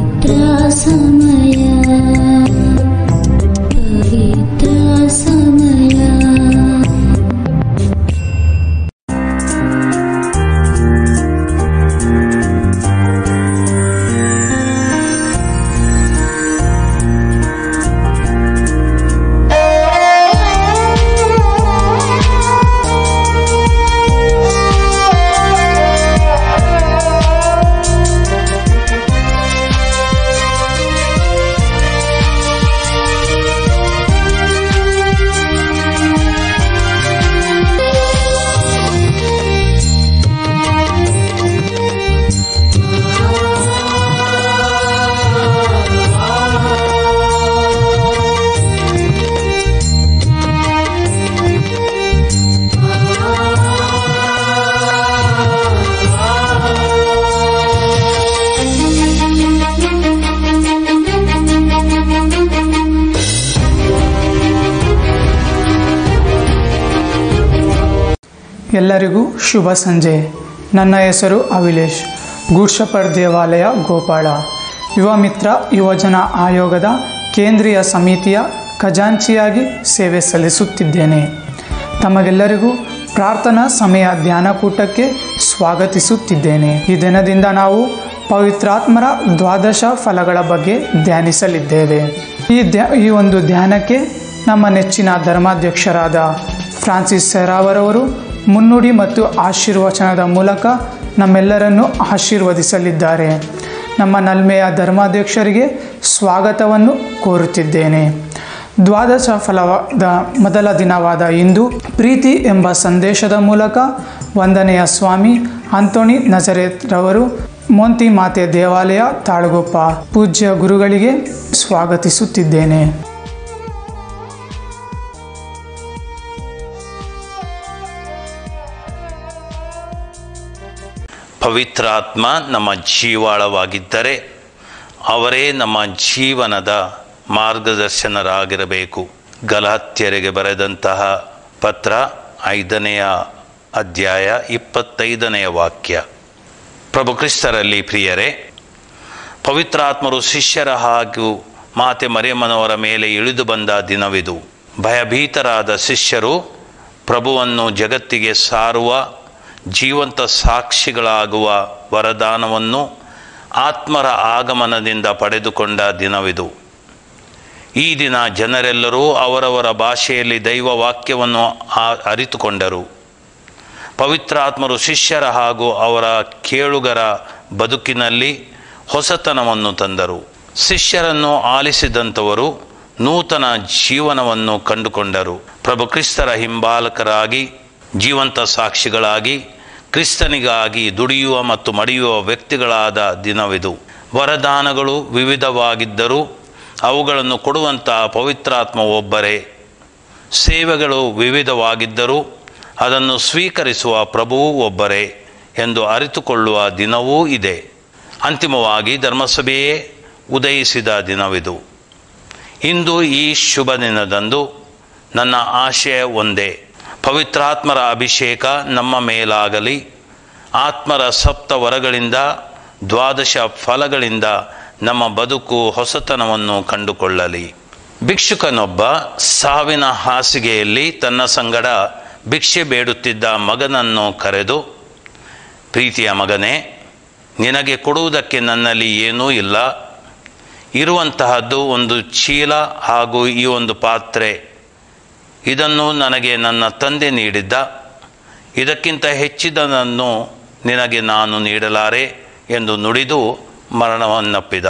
ಪವಿತ್ರ ಸಮಯ ಪವಿತ್ರ ಸಮಯ ಎಲ್ಲರಿಗೂ ಶುಭ ಸಂಜೆ ನನ್ನ ಹೆಸರು ಅವಿಲೇಶ್ ಗೂಡ್ಶಪಡ್ ದೇವಾಲಯ ಗೋಪಾಳ ಯುವ ಮಿತ್ರ ಯುವಜನ ಆಯೋಗದ ಕೇಂದ್ರೀಯ ಸಮಿತಿಯ ಖಜಾಂಚಿಯಾಗಿ ಸೇವೆ ಸಲ್ಲಿಸುತ್ತಿದ್ದೇನೆ ತಮಗೆಲ್ಲರಿಗೂ ಪ್ರಾರ್ಥನಾ ಸಮಯ ಧ್ಯಾನಕೂಟಕ್ಕೆ ಸ್ವಾಗತಿಸುತ್ತಿದ್ದೇನೆ ಈ ದಿನದಿಂದ ನಾವು ಪವಿತ್ರಾತ್ಮರ ದ್ವಾದಶ ಫಲಗಳ ಬಗ್ಗೆ ಧ್ಯಾನಿಸಲಿದ್ದೇವೆ ಈ ಧ್ಯ ಈ ಒಂದು ಧ್ಯಾನಕ್ಕೆ ನಮ್ಮ ನೆಚ್ಚಿನ ಧರ್ಮಾಧ್ಯಕ್ಷರಾದ ಫ್ರಾನ್ಸಿಸ್ ಸೆರಾವರವರು ಮುನ್ನುಡಿ ಮತ್ತು ಆಶೀರ್ವಚನದ ಮೂಲಕ ನಮ್ಮೆಲ್ಲರನ್ನು ಆಶೀರ್ವದಿಸಲಿದ್ದಾರೆ ನಮ್ಮ ನಲ್ಮೆಯ ಧರ್ಮಾಧ್ಯಕ್ಷರಿಗೆ ಸ್ವಾಗತವನ್ನು ಕೋರುತ್ತಿದ್ದೇನೆ ದ್ವಾದಶ ಫಲವಾದ ಮೊದಲ ದಿನವಾದ ಇಂದು ಪ್ರೀತಿ ಎಂಬ ಸಂದೇಶದ ಮೂಲಕ ಒಂದನೆಯ ಸ್ವಾಮಿ ಅಂತೋಣಿ ನಜರೇತ್ ರವರು ಮೋಂತಿ ಮಾತೆ ದೇವಾಲಯ ತಾಳಗೊಪ್ಪ ಪೂಜ್ಯ ಗುರುಗಳಿಗೆ ಸ್ವಾಗತಿಸುತ್ತಿದ್ದೇನೆ ಪವಿತ್ರಾತ್ಮ ನಮ್ಮ ಜೀವಾಳವಾಗಿದ್ದರೆ ಅವರೇ ನಮ್ಮ ಜೀವನದ ಮಾರ್ಗದರ್ಶನರಾಗಿರಬೇಕು ಗಲಾತ್ಯರಿಗೆ ಬರೆದಂತಹ ಪತ್ರ ಐದನೆಯ ಅಧ್ಯಾಯ ಇಪ್ಪತ್ತೈದನೆಯ ವಾಕ್ಯ ಪ್ರಭು ಕ್ರಿಸ್ತರಲ್ಲಿ ಪ್ರಿಯರೇ ಪವಿತ್ರಾತ್ಮರು ಶಿಷ್ಯರ ಹಾಗೂ ಮಾತೆ ಮರಿಯಮ್ಮನವರ ಮೇಲೆ ಇಳಿದು ಬಂದ ದಿನವಿದು ಭಯಭೀತರಾದ ಶಿಷ್ಯರು ಪ್ರಭುವನ್ನು ಜಗತ್ತಿಗೆ ಸಾರುವ ಜೀವಂತ ಸಾಕ್ಷಿಗಳಾಗುವ ವರದಾನವನ್ನು ಆತ್ಮರ ಆಗಮನದಿಂದ ಪಡೆದುಕೊಂಡ ದಿನವಿದು ಈ ದಿನ ಜನರೆಲ್ಲರೂ ಅವರವರ ಭಾಷೆಯಲ್ಲಿ ದೈವ ವಾಕ್ಯವನ್ನು ಆ- ಅರಿತುಕೊಂಡರು ಪವಿತ್ರಾತ್ಮರು ಶಿಷ್ಯರ ಹಾಗೂ ಅವರ ಕೇಳುಗರ ಬದುಕಿನಲ್ಲಿ ಹೊಸತನವನ್ನು ತಂದರು ಶಿಷ್ಯರನ್ನು ಆಲಿಸಿದಂಥವರು ನೂತನ ಜೀವನವನ್ನು ಕಂಡುಕೊಂಡರು ಪ್ರಭು ಕ್ರಿಸ್ತರ ಹಿಂಬಾಲಕರಾಗಿ ಜೀವಂತ ಸಾಕ್ಷಿಗಳಾಗಿ ಕ್ರಿಸ್ತನಿಗಾಗಿ ದುಡಿಯುವ ಮತ್ತು ಮಡಿಯುವ ವ್ಯಕ್ತಿಗಳಾದ ದಿನವಿದು ವರದಾನಗಳು ವಿವಿಧವಾಗಿದ್ದರೂ ಅವುಗಳನ್ನು ಕೊಡುವಂಥ ಪವಿತ್ರಾತ್ಮ ಒಬ್ಬರೇ ಸೇವೆಗಳು ವಿವಿಧವಾಗಿದ್ದರೂ ಅದನ್ನು ಸ್ವೀಕರಿಸುವ ಪ್ರಭುವು ಒಬ್ಬರೇ ಎಂದು ಅರಿತುಕೊಳ್ಳುವ ದಿನವೂ ಇದೆ ಅಂತಿಮವಾಗಿ ಧರ್ಮಸಭೆಯೇ ಉದಯಿಸಿದ ದಿನವಿದು ಇಂದು ಈ ಶುಭ ದಿನದಂದು ನನ್ನ ಆಶಯ ಒಂದೇ ಪವಿತ್ರಾತ್ಮರ ಅಭಿಷೇಕ ನಮ್ಮ ಮೇಲಾಗಲಿ ಆತ್ಮರ ಸಪ್ತ ವರಗಳಿಂದ ದ್ವಾದಶ ಫಲಗಳಿಂದ ನಮ್ಮ ಬದುಕು ಹೊಸತನವನ್ನು ಕಂಡುಕೊಳ್ಳಲಿ ಭಿಕ್ಷುಕನೊಬ್ಬ ಸಾವಿನ ಹಾಸಿಗೆಯಲ್ಲಿ ತನ್ನ ಸಂಗಡ ಭಿಕ್ಷೆ ಬೇಡುತ್ತಿದ್ದ ಮಗನನ್ನು ಕರೆದು ಪ್ರೀತಿಯ ಮಗನೇ ನಿನಗೆ ಕೊಡುವುದಕ್ಕೆ ನನ್ನಲ್ಲಿ ಏನೂ ಇಲ್ಲ ಇರುವಂತಹದ್ದು ಒಂದು ಚೀಲ ಹಾಗೂ ಈ ಒಂದು ಪಾತ್ರೆ ಇದನ್ನು ನನಗೆ ನನ್ನ ತಂದೆ ನೀಡಿದ್ದ ಇದಕ್ಕಿಂತ ಹೆಚ್ಚಿದನನ್ನು ನಿನಗೆ ನಾನು ನೀಡಲಾರೆ ಎಂದು ನುಡಿದು ಮರಣವನ್ನಪ್ಪಿದ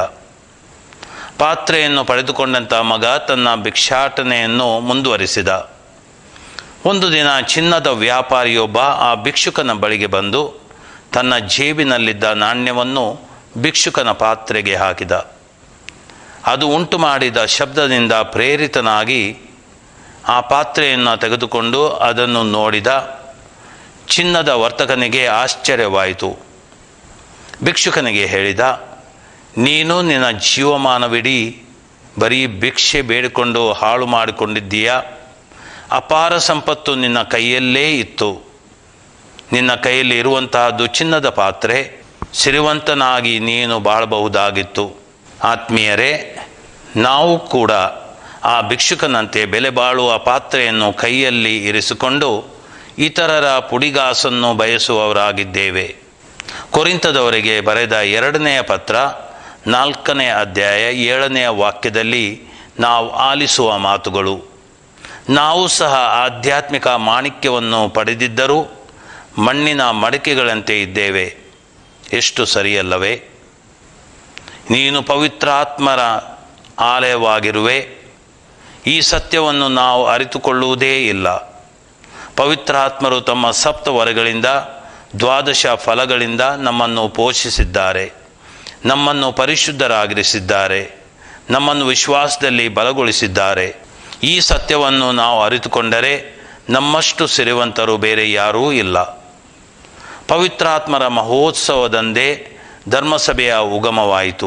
ಪಾತ್ರೆಯನ್ನು ಪಡೆದುಕೊಂಡಂಥ ಮಗ ತನ್ನ ಭಿಕ್ಷಾಟನೆಯನ್ನು ಮುಂದುವರಿಸಿದ ಒಂದು ದಿನ ಚಿನ್ನದ ವ್ಯಾಪಾರಿಯೊಬ್ಬ ಆ ಭಿಕ್ಷುಕನ ಬಳಿಗೆ ಬಂದು ತನ್ನ ಜೇಬಿನಲ್ಲಿದ್ದ ನಾಣ್ಯವನ್ನು ಭಿಕ್ಷುಕನ ಪಾತ್ರೆಗೆ ಹಾಕಿದ ಅದು ಉಂಟು ಮಾಡಿದ ಶಬ್ದದಿಂದ ಪ್ರೇರಿತನಾಗಿ ಆ ಪಾತ್ರೆಯನ್ನು ತೆಗೆದುಕೊಂಡು ಅದನ್ನು ನೋಡಿದ ಚಿನ್ನದ ವರ್ತಕನಿಗೆ ಆಶ್ಚರ್ಯವಾಯಿತು ಭಿಕ್ಷುಕನಿಗೆ ಹೇಳಿದ ನೀನು ನಿನ್ನ ಜೀವಮಾನವಿಡೀ ಬರೀ ಭಿಕ್ಷೆ ಬೇಡಿಕೊಂಡು ಹಾಳು ಮಾಡಿಕೊಂಡಿದ್ದೀಯಾ ಅಪಾರ ಸಂಪತ್ತು ನಿನ್ನ ಕೈಯಲ್ಲೇ ಇತ್ತು ನಿನ್ನ ಕೈಯಲ್ಲಿ ಇರುವಂತಹದ್ದು ಚಿನ್ನದ ಪಾತ್ರೆ ಸಿರಿವಂತನಾಗಿ ನೀನು ಬಾಳಬಹುದಾಗಿತ್ತು ಆತ್ಮೀಯರೇ ನಾವು ಕೂಡ ಆ ಭಿಕ್ಷುಕನಂತೆ ಬೆಲೆ ಬಾಳುವ ಪಾತ್ರೆಯನ್ನು ಕೈಯಲ್ಲಿ ಇರಿಸಿಕೊಂಡು ಇತರರ ಪುಡಿಗಾಸನ್ನು ಬಯಸುವವರಾಗಿದ್ದೇವೆ ಕೊರಿಂತದವರಿಗೆ ಬರೆದ ಎರಡನೆಯ ಪತ್ರ ನಾಲ್ಕನೇ ಅಧ್ಯಾಯ ಏಳನೆಯ ವಾಕ್ಯದಲ್ಲಿ ನಾವು ಆಲಿಸುವ ಮಾತುಗಳು ನಾವು ಸಹ ಆಧ್ಯಾತ್ಮಿಕ ಮಾಣಿಕ್ಯವನ್ನು ಪಡೆದಿದ್ದರೂ ಮಣ್ಣಿನ ಮಡಿಕೆಗಳಂತೆ ಇದ್ದೇವೆ ಎಷ್ಟು ಸರಿಯಲ್ಲವೇ ನೀನು ಪವಿತ್ರಾತ್ಮರ ಆಲಯವಾಗಿರುವೆ ಈ ಸತ್ಯವನ್ನು ನಾವು ಅರಿತುಕೊಳ್ಳುವುದೇ ಇಲ್ಲ ಪವಿತ್ರಾತ್ಮರು ತಮ್ಮ ಸಪ್ತವರಗಳಿಂದ ದ್ವಾದಶ ಫಲಗಳಿಂದ ನಮ್ಮನ್ನು ಪೋಷಿಸಿದ್ದಾರೆ ನಮ್ಮನ್ನು ಪರಿಶುದ್ಧರಾಗಿರಿಸಿದ್ದಾರೆ ನಮ್ಮನ್ನು ವಿಶ್ವಾಸದಲ್ಲಿ ಬಲಗೊಳಿಸಿದ್ದಾರೆ ಈ ಸತ್ಯವನ್ನು ನಾವು ಅರಿತುಕೊಂಡರೆ ನಮ್ಮಷ್ಟು ಸಿರಿವಂತರು ಬೇರೆ ಯಾರೂ ಇಲ್ಲ ಪವಿತ್ರಾತ್ಮರ ಮಹೋತ್ಸವದಂದೇ ಧರ್ಮಸಭೆಯ ಉಗಮವಾಯಿತು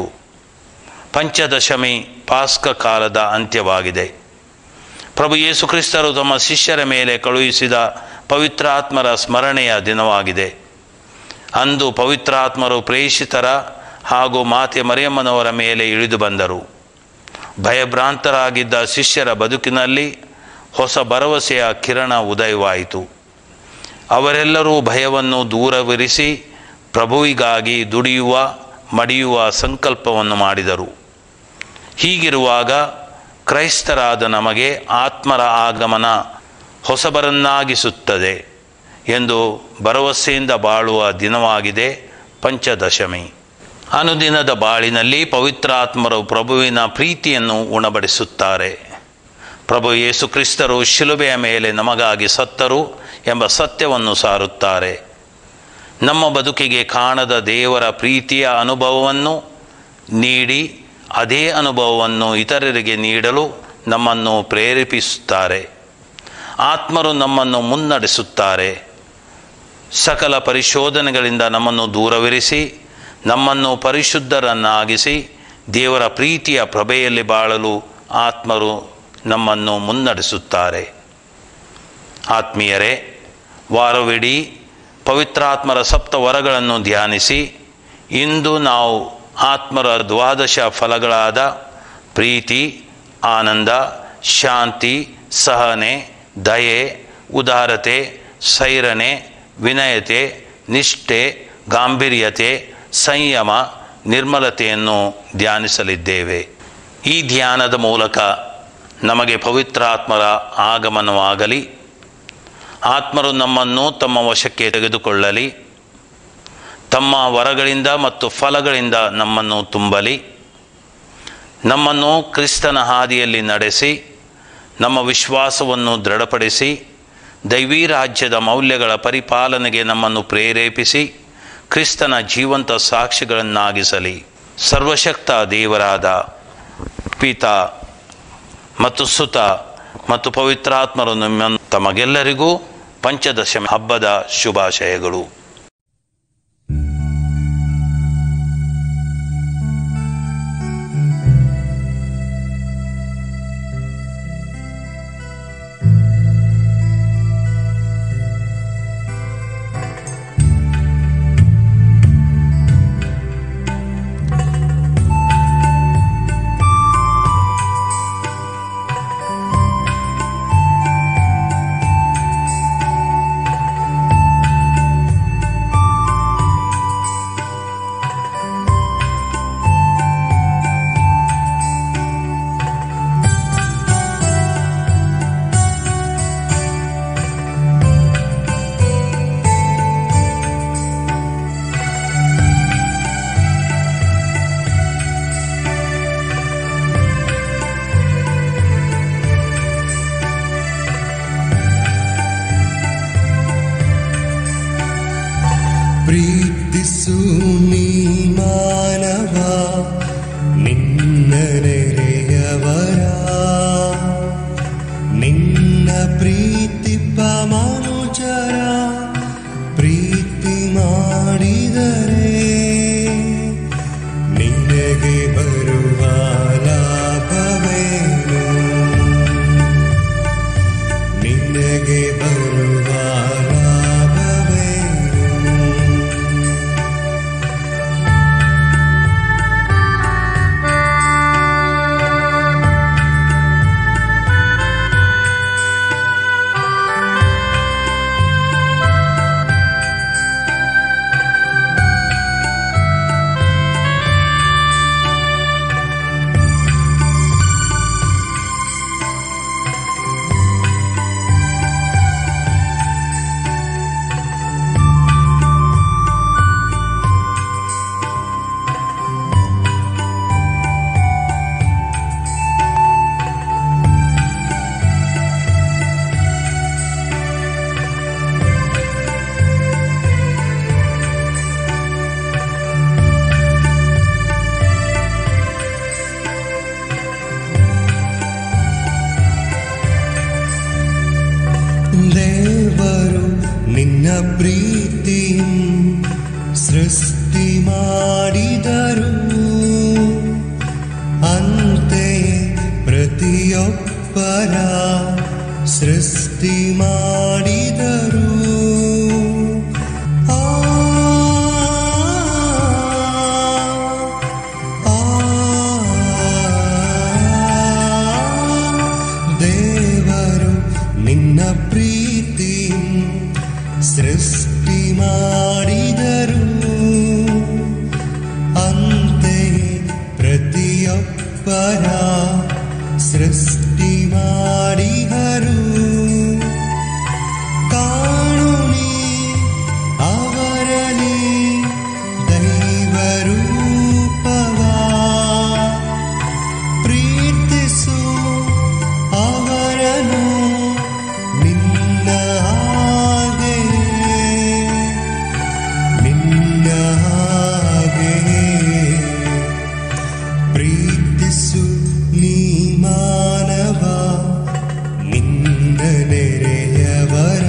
ಪಂಚದಶಮಿ ಪಾಸ್ಕ ಕಾಲದ ಅಂತ್ಯವಾಗಿದೆ ಪ್ರಭು ಯೇಸು ಕ್ರಿಸ್ತರು ತಮ್ಮ ಶಿಷ್ಯರ ಮೇಲೆ ಕಳುಹಿಸಿದ ಪವಿತ್ರಾತ್ಮರ ಸ್ಮರಣೆಯ ದಿನವಾಗಿದೆ ಅಂದು ಪವಿತ್ರಾತ್ಮರು ಪ್ರೇಷಿತರ ಹಾಗೂ ಮಾತೆ ಮರಿಯಮ್ಮನವರ ಮೇಲೆ ಇಳಿದು ಬಂದರು ಭಯಭ್ರಾಂತರಾಗಿದ್ದ ಶಿಷ್ಯರ ಬದುಕಿನಲ್ಲಿ ಹೊಸ ಭರವಸೆಯ ಕಿರಣ ಉದಯವಾಯಿತು ಅವರೆಲ್ಲರೂ ಭಯವನ್ನು ದೂರವಿರಿಸಿ ಪ್ರಭುವಿಗಾಗಿ ದುಡಿಯುವ ಮಡಿಯುವ ಸಂಕಲ್ಪವನ್ನು ಮಾಡಿದರು ಹೀಗಿರುವಾಗ ಕ್ರೈಸ್ತರಾದ ನಮಗೆ ಆತ್ಮರ ಆಗಮನ ಹೊಸಬರನ್ನಾಗಿಸುತ್ತದೆ ಎಂದು ಭರವಸೆಯಿಂದ ಬಾಳುವ ದಿನವಾಗಿದೆ ಪಂಚದಶಮಿ ಅನುದಿನದ ಬಾಳಿನಲ್ಲಿ ಪವಿತ್ರಾತ್ಮರು ಪ್ರಭುವಿನ ಪ್ರೀತಿಯನ್ನು ಉಣಬಡಿಸುತ್ತಾರೆ ಪ್ರಭು ಯೇಸು ಕ್ರಿಸ್ತರು ಶಿಲುಬೆಯ ಮೇಲೆ ನಮಗಾಗಿ ಸತ್ತರು ಎಂಬ ಸತ್ಯವನ್ನು ಸಾರುತ್ತಾರೆ ನಮ್ಮ ಬದುಕಿಗೆ ಕಾಣದ ದೇವರ ಪ್ರೀತಿಯ ಅನುಭವವನ್ನು ನೀಡಿ ಅದೇ ಅನುಭವವನ್ನು ಇತರರಿಗೆ ನೀಡಲು ನಮ್ಮನ್ನು ಪ್ರೇರೇಪಿಸುತ್ತಾರೆ ಆತ್ಮರು ನಮ್ಮನ್ನು ಮುನ್ನಡೆಸುತ್ತಾರೆ ಸಕಲ ಪರಿಶೋಧನೆಗಳಿಂದ ನಮ್ಮನ್ನು ದೂರವಿರಿಸಿ ನಮ್ಮನ್ನು ಪರಿಶುದ್ಧರನ್ನಾಗಿಸಿ ದೇವರ ಪ್ರೀತಿಯ ಪ್ರಭೆಯಲ್ಲಿ ಬಾಳಲು ಆತ್ಮರು ನಮ್ಮನ್ನು ಮುನ್ನಡೆಸುತ್ತಾರೆ ಆತ್ಮೀಯರೇ ವಾರವಿಡೀ ಪವಿತ್ರಾತ್ಮರ ಸಪ್ತ ವರಗಳನ್ನು ಧ್ಯಾನಿಸಿ ಇಂದು ನಾವು ಆತ್ಮರ ದ್ವಾದಶ ಫಲಗಳಾದ ಪ್ರೀತಿ ಆನಂದ ಶಾಂತಿ ಸಹನೆ ದಯೆ ಉದಾರತೆ ಸೈರಣೆ ವಿನಯತೆ ನಿಷ್ಠೆ ಗಾಂಭೀರ್ಯತೆ ಸಂಯಮ ನಿರ್ಮಲತೆಯನ್ನು ಧ್ಯಾನಿಸಲಿದ್ದೇವೆ ಈ ಧ್ಯಾನದ ಮೂಲಕ ನಮಗೆ ಪವಿತ್ರಾತ್ಮರ ಆಗಮನವಾಗಲಿ ಆತ್ಮರು ನಮ್ಮನ್ನು ತಮ್ಮ ವಶಕ್ಕೆ ತೆಗೆದುಕೊಳ್ಳಲಿ ತಮ್ಮ ವರಗಳಿಂದ ಮತ್ತು ಫಲಗಳಿಂದ ನಮ್ಮನ್ನು ತುಂಬಲಿ ನಮ್ಮನ್ನು ಕ್ರಿಸ್ತನ ಹಾದಿಯಲ್ಲಿ ನಡೆಸಿ ನಮ್ಮ ವಿಶ್ವಾಸವನ್ನು ದೃಢಪಡಿಸಿ ದೈವೀ ರಾಜ್ಯದ ಮೌಲ್ಯಗಳ ಪರಿಪಾಲನೆಗೆ ನಮ್ಮನ್ನು ಪ್ರೇರೇಪಿಸಿ ಕ್ರಿಸ್ತನ ಜೀವಂತ ಸಾಕ್ಷಿಗಳನ್ನಾಗಿಸಲಿ ಸರ್ವಶಕ್ತ ದೇವರಾದ ಪಿತಾ ಮತ್ತು ಸುತ ಮತ್ತು ಪವಿತ್ರಾತ್ಮರು ನಿಮ್ಮನ್ನು ತಮಗೆಲ್ಲರಿಗೂ ಪಂಚದಶಮಿ ಹಬ್ಬದ ಶುಭಾಶಯಗಳು ನಿನ್ನ ಪ್ರೀತಿ ಸೃಷ್ಟಿ ಮಾಡಿದರು ಅಂತೆಯೇ ಪ್ರತಿಯೊಬ್ಬರ ಸೃಷ್ಟಿ ಮಾಡಿದರು ಆ, ಆ, ದೇವರು ನಿನ್ನ ಪ್ರೀತಿ ಸೃಷ್ಟಿ ಮಾಡಿದರು ಅಂತೆಯೇ ಪ್ರತಿಯೊಬ್ಬರ ಸೃಷ್ಟಿ ಮಾಡಿದರು ಕಾಣುನಿ ಅವರಲ್ಲಿ ದೈವರೂಪವಾ ಪ್ರೀತಿಸು ಅವರನ್ನು ನಿನ್ನ ಹಾಗೆ ನಿನ್ನ ಹಾಗೆ ಪ್ರೀತಿಸು ನೀ ಮಾನವ ನಿನ್ನ ನೆರೆಯವರ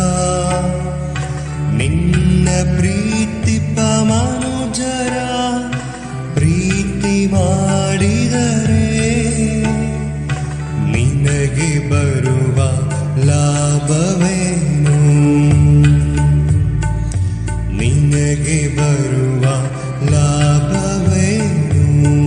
ನಿನ್ನ ಪ್ರೀತಿಪ ಮನುಜರ ಪ್ರೀತಿ ಮಾಡಿದರೆ ನಿನಗೆ ಬರುವ ಲಾಭವೇನು ನಿನಗೆ ಬರುವ ಲಾಭವೇನು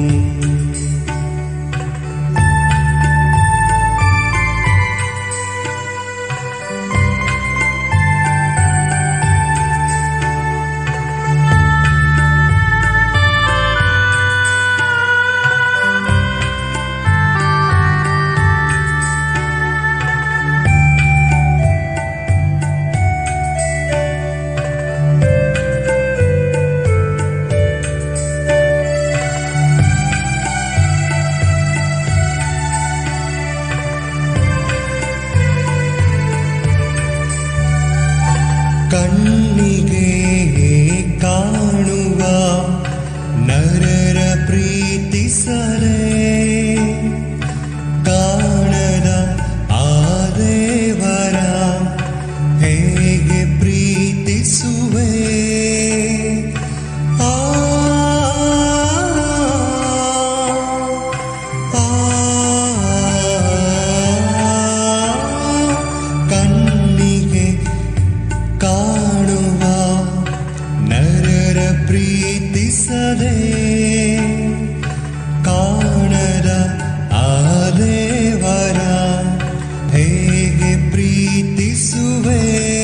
ಕಣ್ಣಿಗೆ ಕಾಣುವ ನರರ ಪ್ರೀತಿಸರೆ ಕಾಣದ ಆ ದೇವರ ಹೇಗೆ ಪ್ರೀತಿಸುವೆ ಆ ಆ, ಕಣ್ಣಿಗೆ ಕಾಣುವ ನರರ ಪ್ರೀತಿಸದೆ ಕಾಣದ ಆ ದೇವರ ಹೇಗೆ ಪ್ರೀತಿಸುವೆ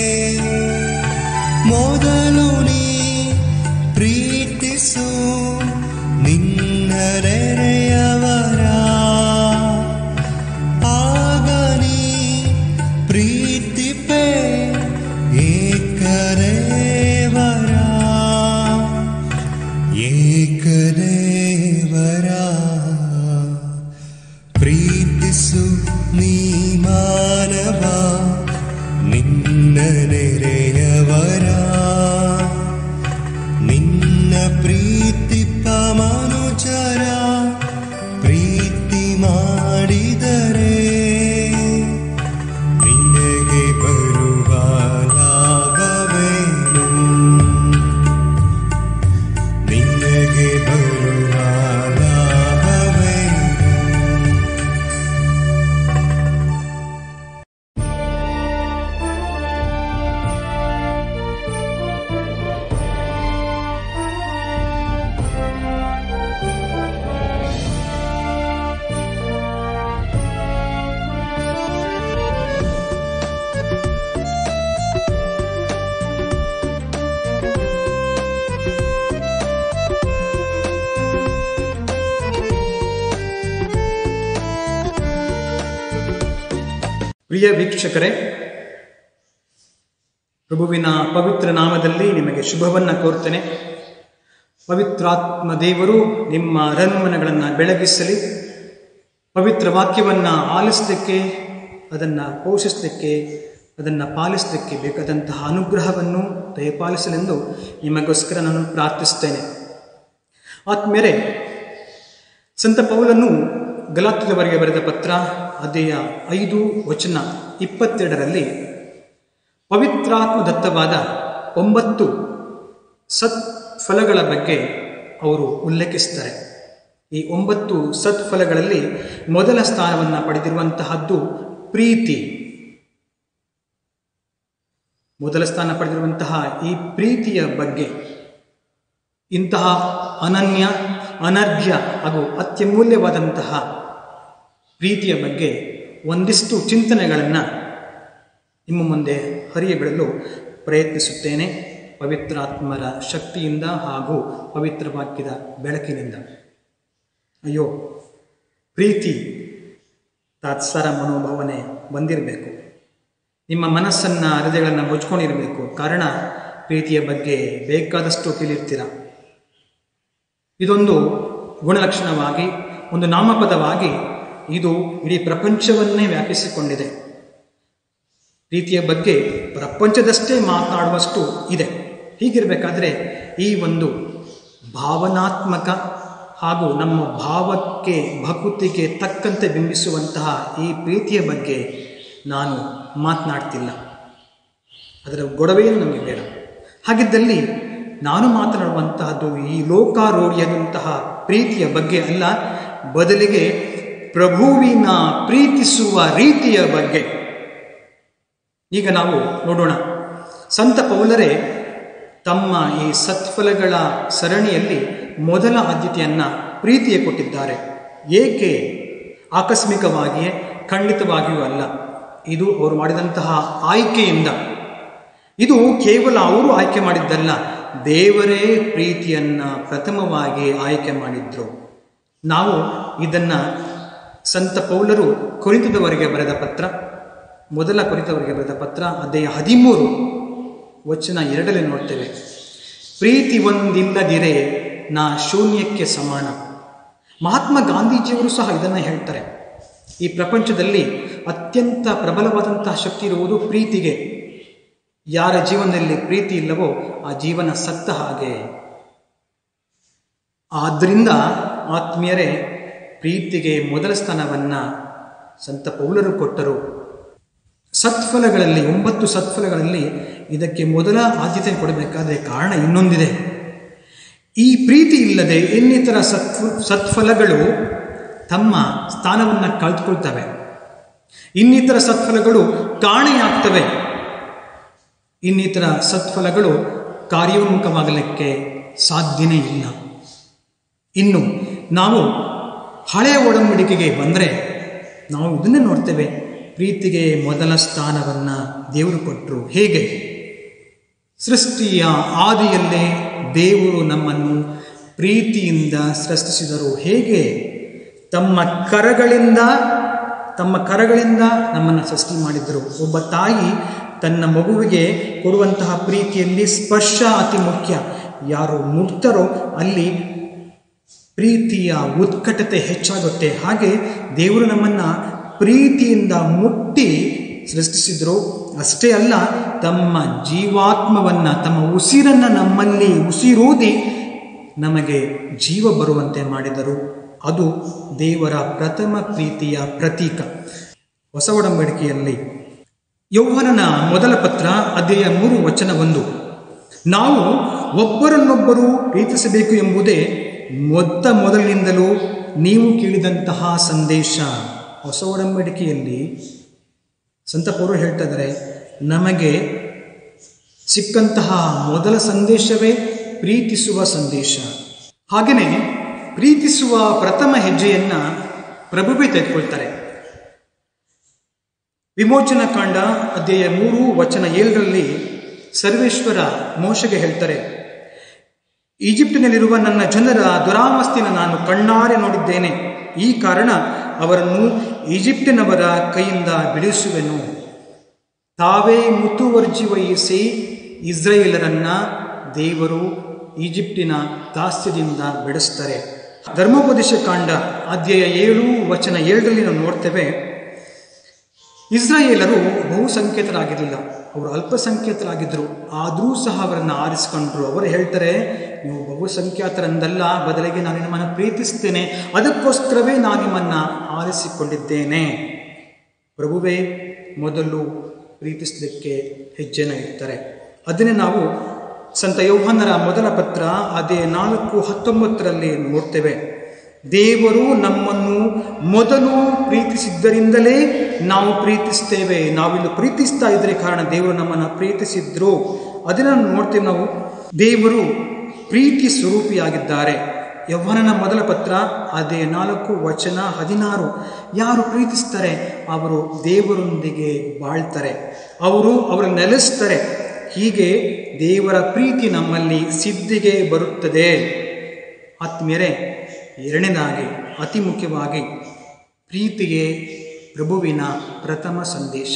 ಮೊದಲು ನೀ ಪ್ರೀತಿಸು ನಿನ್ನ ನೆರೆಯವರ ಆಗ ನೀ ಪ್ರೀತಿಪೆ ಏಕದೇವರ ಏಕದೇವರ ಪ್ರೀತಿಸು ನೀ ಮಾನವ ನಿನ್ನ ನೆರೆಯವರ ನಿನ್ನ ಪ್ರೀತಿಪ ಮನುಜರ ಪ್ರೀತಿ ಮಾಡಿದರೆ ನಿನಗೆ ಬರುವ ಲಾಭವೇನು ನಿನಗೆ ಬರುವ ಲಾಭವೇನು ಪ್ರಿಯ ವೀಕ್ಷಕರೇ ಪ್ರಭುವಿನ ಪವಿತ್ರ ನಾಮದಲ್ಲಿ ನಿಮಗೆ ಶುಭವನ್ನು ಕೋರ್ತೇನೆ ಪವಿತ್ರಾತ್ಮ ದೇವರು ನಿಮ್ಮ ರನ್ಮನಗಳನ್ನು ಬೆಳಗಿಸಲಿ ಪವಿತ್ರ ವಾಕ್ಯವನ್ನು ಆಲಿಸಲಿಕ್ಕೆ ಅದನ್ನು ಪೋಷಿಸಲಿಕ್ಕೆ ಅದನ್ನು ಪಾಲಿಸಲಿಕ್ಕೆ ಬೇಕಾದಂತಹ ಅನುಗ್ರಹವನ್ನು ದಯಪಾಲಿಸಲೆಂದು ನಿಮಗೋಸ್ಕರ ನಾನು ಪ್ರಾರ್ಥಿಸ್ತೇನೆ ಆತ್ಮೇರೆ ಸಂತ ಪೌಲನು ಗಲಾತ್ಯದವರೆಗೆ ಬರೆದ ಪತ್ರ ಅಧ್ಯಾಯ ಐದು ವಚನ ಇಪ್ಪತ್ತೆರಡರಲ್ಲಿ ಪವಿತ್ರಾತ್ಮ ದತ್ತವಾದ ಒಂಬತ್ತು ಸತ್ಫಲಗಳ ಬಗ್ಗೆ ಅವರು ಉಲ್ಲೇಖಿಸ್ತಾರೆ ಈ ಒಂಬತ್ತು ಸತ್ಫಲಗಳಲ್ಲಿ ಮೊದಲ ಸ್ಥಾನವನ್ನು ಪಡೆದಿರುವಂತಹದ್ದು ಪ್ರೀತಿ ಮೊದಲ ಸ್ಥಾನ ಪಡೆದಿರುವಂತಹ ಈ ಪ್ರೀತಿಯ ಬಗ್ಗೆ ಇಂತಹ ಅನನ್ಯ ಅನರ್ಘ್ಯ ಹಾಗೂ ಅತ್ಯಮೂಲ್ಯವಾದಂತಹ ಪ್ರೀತಿಯ ಬಗ್ಗೆ ಒಂದಿಷ್ಟು ಚಿಂತನೆಗಳನ್ನು ನಿಮ್ಮ ಮುಂದೆ ಹರಿಯಬಿಡಲು ಪ್ರಯತ್ನಿಸುತ್ತೇನೆ ಪವಿತ್ರಾತ್ಮರ ಶಕ್ತಿಯಿಂದ ಹಾಗೂ ಪವಿತ್ರ ವಾಕ್ಯದ ಬೆಳಕಿನಿಂದ ಅಯ್ಯೋ ಪ್ರೀತಿ ತಾತ್ಸಾರ ಮನೋಭಾವನೆ ಬಂದಿರಬೇಕು ನಿಮ್ಮ ಮನಸ್ಸನ್ನು ಹೃದಯಗಳನ್ನು ಮುಚ್ಕೊಂಡಿರಬೇಕು ಕಾರಣ ಪ್ರೀತಿಯ ಬಗ್ಗೆ ಬೇಕಾದಷ್ಟು ತಿಳಿರ್ತೀರ ಇದೊಂದು ಗುಣಲಕ್ಷಣವಾಗಿ ಒಂದು ನಾಮಪದವಾಗಿ ಇದು ಇಡೀ ಪ್ರಪಂಚವನ್ನೇ ವ್ಯಾಪಿಸಿಕೊಂಡಿದೆ ಪ್ರೀತಿಯ ಬಗ್ಗೆ ಪ್ರಪಂಚದಷ್ಟೇ ಮಾತನಾಡುವಷ್ಟು ಇದೆ ಹೀಗಿರಬೇಕಾದ್ರೆ ಈ ಒಂದು ಭಾವನಾತ್ಮಕ ಹಾಗೂ ನಮ್ಮ ಭಾವಕ್ಕೆ ಭಕುತಿಗೆ ತಕ್ಕಂತೆ ಬಿಂಬಿಸುವಂತಹ ಈ ಪ್ರೀತಿಯ ಬಗ್ಗೆ ನಾನು ಮಾತನಾಡ್ತಿಲ್ಲ ಅದರ ಗೊಡವೆಯನ್ನು ನಮಗೆ ಬೇಡ ಹಾಗಿದ್ದಲ್ಲಿ ನಾನು ಮಾತನಾಡುವಂತಹದ್ದು ಈ ಲೋಕಾರೂಢಿಯಾದಂತಹ ಪ್ರೀತಿಯ ಬಗ್ಗೆ ಅಲ್ಲ ಬದಲಿಗೆ ಪ್ರಭುವಿನ ಪ್ರೀತಿಸುವ ರೀತಿಯ ಬಗ್ಗೆ ಈಗ ನಾವು ನೋಡೋಣ ಸಂತ ಪೌಲರೇ ತಮ್ಮ ಈ ಸತ್ಫಲಗಳ ಸರಣಿಯಲ್ಲಿ ಮೊದಲ ಆದ್ಯತೆಯನ್ನು ಪ್ರೀತಿಗೆ ಕೊಟ್ಟಿದ್ದಾರೆ ಏಕೆ ಆಕಸ್ಮಿಕವಾಗಿಯೇ ಖಂಡಿತವಾಗಿಯೂ ಅಲ್ಲ ಇದು ಅವರು ಮಾಡಿದಂತಹ ಆಯ್ಕೆಯಿಂದ ಇದು ಕೇವಲ ಅವರು ಆಯ್ಕೆ ಮಾಡಿದ್ದಲ್ಲ ದೇವರೇ ಪ್ರೀತಿಯನ್ನು ಪ್ರಥಮವಾಗಿ ಆಯ್ಕೆ ಮಾಡಿದ್ರು ನಾವು ಇದನ್ನು ಸಂತ ಪೌಲರು ಕೊರಿತದವರಿಗೆ ಬರೆದ ಪತ್ರ ಮೊದಲ ಕೊರಿತವರಿಗೆ ಬರೆದ ಪತ್ರ ಅಧ್ಯಾಯ ಹದಿಮೂರು ವಚನ ಎರಡರಲ್ಲಿ ನೋಡ್ತೇವೆ ಪ್ರೀತಿ ಒಂದಿಲ್ಲದಿರೆ ನಾ ಶೂನ್ಯಕ್ಕೆ ಸಮಾನ ಮಹಾತ್ಮ ಗಾಂಧೀಜಿಯವರು ಸಹ ಇದನ್ನು ಹೇಳ್ತಾರೆ ಈ ಪ್ರಪಂಚದಲ್ಲಿ ಅತ್ಯಂತ ಪ್ರಬಲವಾದಂತಹ ಶಕ್ತಿ ಇರುವುದು ಪ್ರೀತಿಗೆ ಯಾರ ಜೀವನದಲ್ಲಿ ಪ್ರೀತಿ ಇಲ್ಲವೋ ಆ ಜೀವನ ಸತ್ತ ಹಾಗೆ ಆದ್ದರಿಂದ ಆತ್ಮೀಯರೇ ಪ್ರೀತಿಗೆ ಮೊದಲ ಸ್ಥಾನವನ್ನು ಸಂತ ಪೌಲರು ಕೊಟ್ಟರು ಸತ್ಫಲಗಳಲ್ಲಿ ಒಂಬತ್ತು ಸತ್ಫಲಗಳಲ್ಲಿ ಇದಕ್ಕೆ ಮೊದಲ ಆದ್ಯತೆ ಕೊಡಬೇಕಾದ್ರೆ ಕಾರಣ ಇನ್ನೊಂದಿದೆ ಈ ಪ್ರೀತಿ ಇಲ್ಲದೆ ಇನ್ನಿತರ ಸತ್ಫ ಸತ್ಫಲಗಳು ತಮ್ಮ ಸ್ಥಾನವನ್ನು ಕಳೆದುಕೊಳ್ತವೆ ಇನ್ನಿತರ ಸತ್ಫಲಗಳು ಕಾಣೆಯಾಗ್ತವೆ ಇನ್ನಿತರ ಸತ್ಫಲಗಳು ಕಾರ್ಯೋನ್ಮುಖವಾಗಲಿಕ್ಕೆ ಸಾಧ್ಯನೇ ಇಲ್ಲ ಇನ್ನು ನಾವು ಹಳೆಯ ಒಡಂಬಡಿಕೆಗೆ ಬಂದರೆ ನಾವು ಇದನ್ನೇ ನೋಡ್ತೇವೆ ಪ್ರೀತಿಗೆ ಮೊದಲ ಸ್ಥಾನವನ್ನು ದೇವರು ಕೊಟ್ಟರು ಹೇಗೆ ಸೃಷ್ಟಿಯ ಆದಿಯಲ್ಲೇ ದೇವರು ನಮ್ಮನ್ನು ಪ್ರೀತಿಯಿಂದ ಸೃಷ್ಟಿಸಿದರು ಹೇಗೆ ತಮ್ಮ ಕರಗಳಿಂದ ತಮ್ಮ ಕರಗಳಿಂದ ನಮ್ಮನ್ನು ಸೃಷ್ಟಿ ಮಾಡಿದರು ಒಬ್ಬ ತಾಯಿ ತನ್ನ ಮಗುವಿಗೆ ಕೊಡುವಂತಹ ಪ್ರೀತಿಯಲ್ಲಿ ಸ್ಪರ್ಶ ಅತಿ ಮುಖ್ಯ ಯಾರು ಮುಟ್ತಾರೋ ಅಲ್ಲಿ ಪ್ರೀತಿಯ ಉತ್ಕಟತೆ ಹೆಚ್ಚಾಗುತ್ತೆ ಹಾಗೆ ದೇವರು ನಮ್ಮನ್ನು ಪ್ರೀತಿಯಿಂದ ಮುಟ್ಟಿ ಸೃಷ್ಟಿಸಿದರು ಅಷ್ಟೇ ಅಲ್ಲ ತಮ್ಮ ಜೀವಾತ್ಮವನ್ನು ತಮ್ಮ ಉಸಿರನ್ನು ನಮ್ಮಲ್ಲಿ ಉಸಿರೂದಿ ನಮಗೆ ಜೀವ ಬರುವಂತೆ ಮಾಡಿದರು ಅದು ದೇವರ ಪ್ರಥಮ ಪ್ರೀತಿಯ ಪ್ರತೀಕ ಹೊಸ ಒಡಂಬಡಿಕೆಯಲ್ಲಿ ಯೌವನನ ಮೊದಲ ಪತ್ರ ಅಧ್ಯಾಯ ಮೂರು ವಚನ ಒಂದು ನಾವು ಒಬ್ಬರನ್ನೊಬ್ಬರು ಪ್ರೀತಿಸಬೇಕು ಎಂಬುದೇ ಮೊತ್ತ ಮೊದಲಿನಿಂದಲೂ ನೀವು ಕೇಳಿದಂತಹ ಸಂದೇಶ ಹೊಸ ಒಡಂಬಡಿಕೆಯಲ್ಲಿ ಸಂತ ಪೌರು ಹೇಳ್ತಾ ಇದ್ದಾರೆ ನಮಗೆ ಸಿಕ್ಕಂತಹ ಮೊದಲ ಸಂದೇಶವೇ ಪ್ರೀತಿಸುವ ಸಂದೇಶ ಹಾಗೆಯೇ ಪ್ರೀತಿಸುವ ಪ್ರಥಮ ಹೆಜ್ಜೆಯನ್ನು ಪ್ರಭುವೇ ತೆಗೆದುಕೊಳ್ತಾರೆ ವಿಮೋಚನ ಕಾಂಡ ಅಧ್ಯಾಯ ಮೂರು ವಚನ ಏಳರಲ್ಲಿ ಸರ್ವೇಶ್ವರ ಮೋಶಗೆ ಹೇಳ್ತಾರೆ ಈಜಿಪ್ಟಿನಲ್ಲಿರುವ ನನ್ನ ಜನರ ದುರಾವಸ್ಥೆಯನ್ನು ನಾನು ಕಣ್ಣಾರೆ ನೋಡಿದ್ದೇನೆ ಈ ಕಾರಣ ಅವರನ್ನು ಈಜಿಪ್ಟಿನವರ ಕೈಯಿಂದ ಬಿಡಿಸುವೆನು ತಾವೇ ಮುತುವರ್ಜಿ ವಹಿಸಿ ಇಸ್ರೇಲರನ್ನ ದೇವರು ಈಜಿಪ್ಟಿನ ದಾಸ್ಯದಿಂದ ಬಿಡಿಸ್ತಾರೆ ಧರ್ಮೋಪದೇಶ ಕಾಂಡ ಅಧ್ಯಾಯ ಏಳು ವಚನ ಏಳರಲ್ಲಿ ನಾವು ನೋಡ್ತೇವೆ ಇಸ್ರಾಯೇಲರು ಬಹುಸಂಖ್ಯಾತರಾಗಿರಲಿಲ್ಲ ಅವರು ಅಲ್ಪಸಂಖ್ಯಾತರಾಗಿದ್ದರು ಆದರೂ ಸಹ ಅವರನ್ನು ಆರಿಸಿಕೊಂಡ್ರು ಅವರು ಹೇಳ್ತಾರೆ ನೀವು ಬಹುಸಂಖ್ಯಾತರಂದಲ್ಲ ಬದಲಿಗೆ ನಾನು ನಿಮ್ಮನ್ನು ಪ್ರೀತಿಸ್ತೇನೆ ಅದಕ್ಕೋಸ್ಕರವೇ ನಾನು ನಿಮ್ಮನ್ನು ಆರಿಸಿಕೊಂಡಿದ್ದೇನೆ ಪ್ರಭುವೇ ಮೊದಲು ಪ್ರೀತಿಸಲಿಕ್ಕೆ ಹೆಜ್ಜೆನ ಇಡ್ತಾರೆ ಅದನ್ನೇ ನಾವು ಸಂತ ಯೌವನರ ಮೊದಲ ಪತ್ರ ಅದೇ ನಾಲ್ಕು ಹತ್ತೊಂಬತ್ತರಲ್ಲಿ ನೋಡ್ತೇವೆ ದೇವರು ನಮ್ಮನ್ನು ಮೊದಲು ಪ್ರೀತಿಸಿದ್ದರಿಂದಲೇ ನಾವು ಪ್ರೀತಿಸ್ತೇವೆ ನಾವಿಲ್ಲಿ ಪ್ರೀತಿಸ್ತಾ ಇದ್ರೆ ಕಾರಣ ದೇವರು ನಮ್ಮನ್ನು ಪ್ರೀತಿಸಿದ್ರು ಅದನ್ನು ನೋಡ್ತೇವೆ ನಾವು ದೇವರು ಪ್ರೀತಿ ಸ್ವರೂಪಿಯಾಗಿದ್ದಾರೆ ಯೌವನನ ಮೊದಲ ಪತ್ರ ಅದೇ ನಾಲ್ಕು ವಚನ ಹದಿನಾರು ಯಾರು ಪ್ರೀತಿಸ್ತಾರೆ ಅವರು ದೇವರೊಂದಿಗೆ ಬಾಳ್ತಾರೆ ಅವರು ಅವರ ನೆಲೆಸ್ತಾರೆ ಹೀಗೆ ದೇವರ ಪ್ರೀತಿ ನಮ್ಮಲ್ಲಿ ಸಿದ್ಧಿಗೆ ಬರುತ್ತದೆ ಆತ್ಮೀಯರೇ ಎರಡನೇದಾಗಿ ಅತಿ ಮುಖ್ಯವಾಗಿ ಪ್ರೀತಿಗೆ ಪ್ರಭುವಿನ ಪ್ರಥಮ ಸಂದೇಶ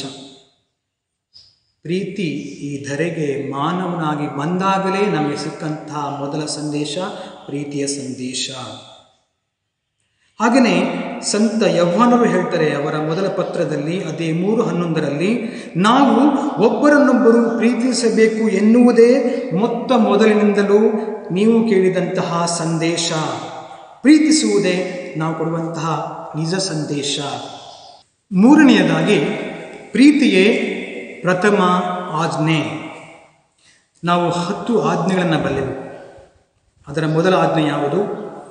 ಪ್ರೀತಿ ಈ ಧರೆಗೆ ಮಾನವನಾಗಿ ಬಂದಾಗಲೇ ನಮಗೆ ಸಿಕ್ಕಂತಹ ಮೊದಲ ಸಂದೇಶ ಪ್ರೀತಿಯ ಸಂದೇಶ ಹಾಗೆಯೇ ಸಂತ ಯವ್ವಾನರು ಹೇಳ್ತಾರೆ ಅವರ ಮೊದಲ ಪತ್ರದಲ್ಲಿ ಅದೇ ಮೂರು ಹನ್ನೊಂದರಲ್ಲಿ ನಾವು ಒಬ್ಬರನ್ನೊಬ್ಬರು ಪ್ರೀತಿಸಬೇಕು ಎನ್ನುವುದೇ ಮೊತ್ತ ಮೊದಲಿನಿಂದಲೂ ನೀವು ಕೇಳಿದಂತಹ ಸಂದೇಶ ಪ್ರೀತಿಸುವುದೇ ನಾವು ಕೊಡುವಂತಹ ನಿಜ ಸಂದೇಶ ಮೂರನೆಯದಾಗಿ ಪ್ರೀತಿಯೇ ಪ್ರಥಮ ಆಜ್ಞೆ ನಾವು ಹತ್ತು ಆಜ್ಞೆಗಳನ್ನು ಬಲ್ಲೆವು ಅದರ ಮೊದಲ ಆಜ್ಞೆ ಯಾವುದು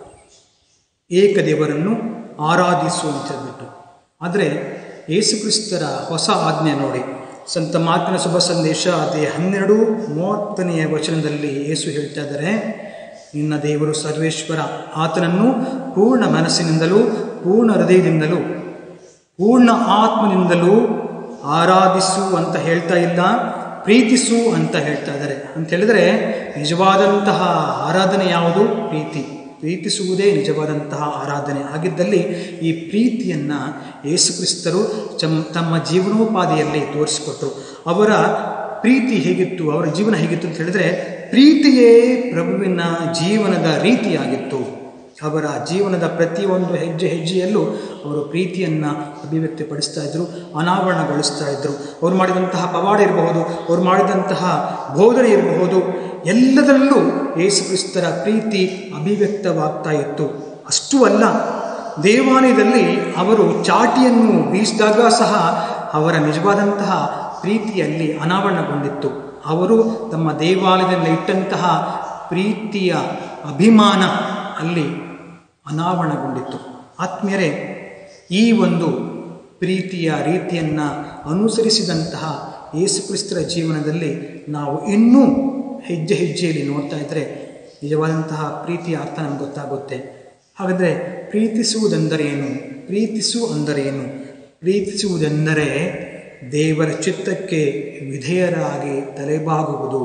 ಏಕದೇವರನ್ನು ಆರಾಧಿಸು ಅಂತ ಹೇಳ್ಬಿಟ್ಟು ಆದರೆ ಯೇಸುಕ್ರಿಸ್ತರ ಹೊಸ ಆಜ್ಞೆ ನೋಡಿ ಸಂತ ಮಾತಿನ ಶುಭ ಸಂದೇಶ ಅದೇ ಹನ್ನೆರಡು ಮೂವತ್ತನೆಯ ವಚನದಲ್ಲಿ ಯೇಸು ಹೇಳ್ತಾ ಇದ್ದಾರೆ ನಿನ್ನ ದೇವರು ಸರ್ವೇಶ್ವರ ಆತನನ್ನು ಪೂರ್ಣ ಮನಸ್ಸಿನಿಂದಲೂ ಪೂರ್ಣ ಹೃದಯದಿಂದಲೂ ಪೂರ್ಣ ಆತ್ಮನಿಂದಲೂ ಆರಾಧಿಸು ಅಂತ ಹೇಳ್ತಾ ಇಲ್ಲ ಪ್ರೀತಿಸು ಅಂತ ಹೇಳ್ತಾ ಇದ್ದಾರೆ ಅಂತ ಹೇಳಿದರೆ ನಿಜವಾದಂತಹ ಆರಾಧನೆ ಯಾವುದು ಪ್ರೀತಿ ಪ್ರೀತಿಸುವುದೇ ನಿಜವಾದಂತಹ ಆರಾಧನೆ ಆಗಿದ್ದಲ್ಲಿ ಈ ಪ್ರೀತಿಯನ್ನು ಯೇಸುಕ್ರಿಸ್ತರು ಚಮ್ ತಮ್ಮ ಜೀವನೋಪಾದಿಯಲ್ಲಿ ತೋರಿಸಿಕೊಟ್ರು ಅವರ ಪ್ರೀತಿ ಹೇಗಿತ್ತು ಅವರ ಜೀವನ ಹೇಗಿತ್ತು ಅಂತ ಹೇಳಿದರೆ ಪ್ರೀತಿಯೇ ಪ್ರಭುವಿನ ಜೀವನದ ರೀತಿಯಾಗಿತ್ತು ಅವರ ಜೀವನದ ಪ್ರತಿಯೊಂದು ಹೆಜ್ಜೆ ಹೆಜ್ಜೆಯಲ್ಲೂ ಅವರು ಪ್ರೀತಿಯನ್ನು ಅಭಿವ್ಯಕ್ತಿಪಡಿಸ್ತಾ ಇದ್ದರು ಅನಾವರಣಗೊಳಿಸ್ತಾ ಇದ್ದರು ಅವ್ರು ಮಾಡಿದಂತಹ ಪವಾಡ ಇರಬಹುದು ಅವ್ರು ಮಾಡಿದಂತಹ ಬೋಧನೆ ಇರಬಹುದು ಎಲ್ಲದರಲ್ಲೂ ಯೇಸುಕ್ರಿಸ್ತರ ಪ್ರೀತಿ ಅಭಿವ್ಯಕ್ತವಾಗ್ತಾ ಇತ್ತು ಅಷ್ಟೂ ಅಲ್ಲ ದೇವಾಲಯದಲ್ಲಿ ಅವರು ಚಾಟಿಯನ್ನು ಬೀಸಿದಾಗ ಸಹ ಅವರ ನಿಜವಾದಂತಹ ಪ್ರೀತಿಯಲ್ಲಿ ಅನಾವರಣಗೊಂಡಿತ್ತು ಅವರು ತಮ್ಮ ದೇವಾಲಯದಲ್ಲಿ ಇಟ್ಟಂತಹ ಪ್ರೀತಿಯ ಅಭಿಮಾನ ಅಲ್ಲಿ ಅನಾವರಣಗೊಂಡಿತ್ತು ಆತ್ಮೀಯರೇ ಈ ಒಂದು ಪ್ರೀತಿಯ ರೀತಿಯನ್ನು ಅನುಸರಿಸಿದಂತಹ ಯೇಸುಕ್ರಿಸ್ತರ ಜೀವನದಲ್ಲಿ ನಾವು ಇನ್ನೂ ಹೆಜ್ಜೆ ಹೆಜ್ಜೆಯಲ್ಲಿ ನೋಡ್ತಾ ಇದ್ದರೆ ನಿಜವಾದಂತಹ ಪ್ರೀತಿಯ ಅರ್ಥ ನಮ್ಗೆ ಗೊತ್ತಾಗುತ್ತೆ ಹಾಗಾದರೆ ಪ್ರೀತಿಸುವುದೆಂದರೇನು ಪ್ರೀತಿಸು ಅಂದರೇನು ಪ್ರೀತಿಸುವುದೆಂದರೆ ದೇವರ ಚಿತ್ತಕ್ಕೆ ವಿಧೇಯರಾಗಿ ತಲೆಬಾಗುವುದು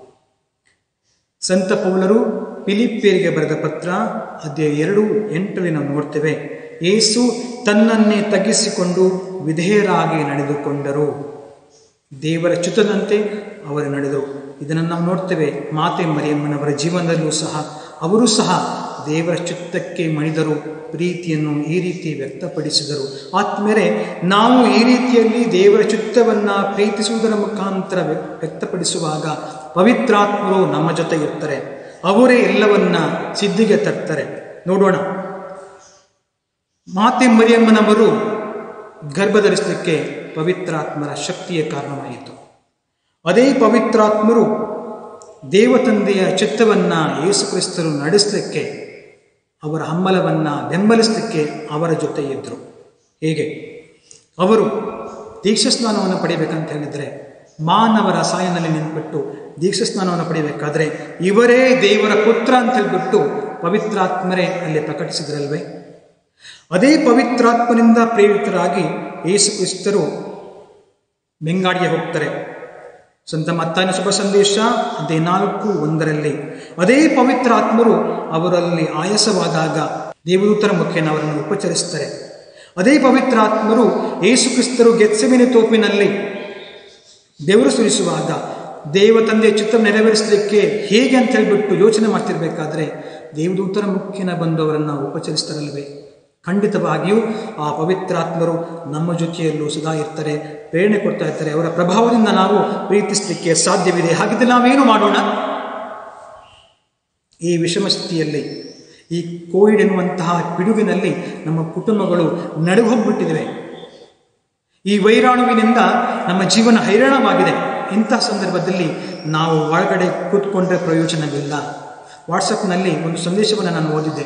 ಸಂತ ಪೌಲರು ಫಿಲಿಪಿಯರಿಗೆ ಬರೆದ ಪತ್ರ ಅಧ್ಯಾಯ ಎರಡು ಎಂಟರಲ್ಲಿ ನಾವು ನೋಡ್ತೇವೆ ಏಸು ತನ್ನನ್ನೇ ತಗ್ಗಿಸಿಕೊಂಡು ವಿಧೇಯರಾಗಿ ನಡೆದುಕೊಂಡರು ದೇವರ ಚಿತ್ತದಂತೆ ಅವರು ನಡೆದರು ಇದನ್ನು ನಾವು ನೋಡ್ತೇವೆ ಮಾತೆ ಮರಿಯಮ್ಮನವರ ಜೀವನದಲ್ಲೂ ಸಹ ಅವರು ಸಹ ದೇವರ ಚಿತ್ತಕ್ಕೆ ಮಣಿದರು ಪ್ರೀತಿಯನ್ನು ಈ ರೀತಿ ವ್ಯಕ್ತಪಡಿಸಿದರು ಆತ್ಮೇಲೆ ನಾವು ಈ ರೀತಿಯಲ್ಲಿ ದೇವರ ಚಿತ್ತವನ್ನು ಪ್ರೀತಿಸುವುದರ ಮುಖಾಂತರ ವ್ಯ- ವ್ಯಕ್ತಪಡಿಸುವಾಗ ಪವಿತ್ರಾತ್ಮರು ನಮ್ಮ ಜೊತೆ ಇರ್ತಾರೆ ಅವರೇ ಎಲ್ಲವನ್ನ ಸಿದ್ಧಿಗೆ ತರ್ತಾರೆ ನೋಡೋಣ ಮಾತೆ ಮರಿಯಮ್ಮನವರು ಗರ್ಭಧರಿಸಲಿಕ್ಕೆ ಪವಿತ್ರಾತ್ಮರ ಶಕ್ತಿಯ ಕಾರಣವಾಯಿತು ಅದೇ ಪವಿತ್ರಾತ್ಮರು ದೇವತಂದೆಯ ಚಿತ್ತವನ್ನು ಯೇಸುಕ್ರಿಸ್ತರು ನಡೆಸಲಿಕ್ಕೆ ಅವರ ಹಮ್ಮಲವನ್ನು ಬೆಂಬಲಿಸಲಿಕ್ಕೆ ಅವರ ಜೊತೆ ಇದ್ದರು ಹೇಗೆ ಅವರು ದೀಕ್ಷಾಸ್ನಾನವನ್ನು ಪಡಿಬೇಕಂತ ಹೇಳಿದರೆ ಮಾನವರ ಸಾಯನಲ್ಲಿ ನಿಂತುಬಿಟ್ಟು ದೀಕ್ಷಾಸ್ನಾನವನ್ನು ಪಡಿಬೇಕಾದ್ರೆ ಇವರೇ ದೇವರ ಪುತ್ರ ಅಂತ ಹೇಳ್ಬಿಟ್ಟು ಪವಿತ್ರಾತ್ಮರೇ ಅಲ್ಲಿ ಪ್ರಕಟಿಸಿದ್ರಲ್ವೇ ಅದೇ ಪವಿತ್ರಾತ್ಮನಿಂದ ಪ್ರೇರಿತರಾಗಿ ಯೇಸು ಕ್ರಿಸ್ತರು ಬೆಂಗಾಡಿಗೆ ಹೋಗ್ತಾರೆ ಸಂತ ಮತ್ತಾಯನ ಶುಭ ಸಂದೇಶ ಅದೇ ನಾಲ್ಕು ಒಂದರಲ್ಲಿ ಅದೇ ಪವಿತ್ರ ಆತ್ಮರು ಅವರಲ್ಲಿ ಆಯಾಸವಾದಾಗ ದೇವದೂತರ ಮುಖೇನ ಅವರನ್ನು ಉಪಚರಿಸ್ತಾರೆ ಅದೇ ಪವಿತ್ರ ಆತ್ಮರು ಯೇಸು ಕ್ರಿಸ್ತರು ಗೆತ್ಸೆಮಿನ ತೋಪಿನಲ್ಲಿ ಬೆವರು ಸುರಿಸುವಾಗ ದೇವ ತಂದೆಯ ಚಿತ್ತ ನೆರವೇರಿಸಲಿಕ್ಕೆ ಹೇಗೆ ಅಂತ ಹೇಳ್ಬಿಟ್ಟು ಯೋಚನೆ ಮಾಡ್ತಿರ್ಬೇಕಾದ್ರೆ ದೇವದೂತರ ಮುಖ್ಯನ ಬಂದು ಅವರನ್ನು ಉಪಚರಿಸ್ತಾರಲ್ವೇ ಖಂಡಿತವಾಗಿಯೂ ಆ ಪವಿತ್ರಾತ್ಮರು ನಮ್ಮ ಜೊತೆಯಲ್ಲೂ ಸದಾ ಇರ್ತಾರೆ ಪ್ರೇರಣೆ ಕೊಡ್ತಾ ಇರ್ತಾರೆ ಅವರ ಪ್ರಭಾವದಿಂದ ನಾವು ಪ್ರೀತಿಸಲಿಕ್ಕೆ ಸಾಧ್ಯವಿದೆ ಹಾಗಿದ್ರೆ ನಾವೇನು ಮಾಡೋಣ ಈ ವಿಷಮ ಸ್ಥಿತಿಯಲ್ಲಿ ಈ ಕೋವಿಡ್ ಎನ್ನುವಂತಹ ಪಿಡುಗಿನಲ್ಲಿ ನಮ್ಮ ಕುಟುಂಬಗಳು ನಡುಗೋಗ್ಬಿಟ್ಟಿವೆ ಈ ವೈರಾಣುವಿನಿಂದ ನಮ್ಮ ಜೀವನ ಹೈರಾಣವಾಗಿದೆ ಇಂತಹ ಸಂದರ್ಭದಲ್ಲಿ ನಾವು ಒಳಗಡೆ ಕೂತ್ಕೊಂಡ್ರೆ ಪ್ರಯೋಜನವಿಲ್ಲ ವಾಟ್ಸಪ್ನಲ್ಲಿ ಒಂದು ಸಂದೇಶವನ್ನು ನಾನು ಓದಿದ್ದೆ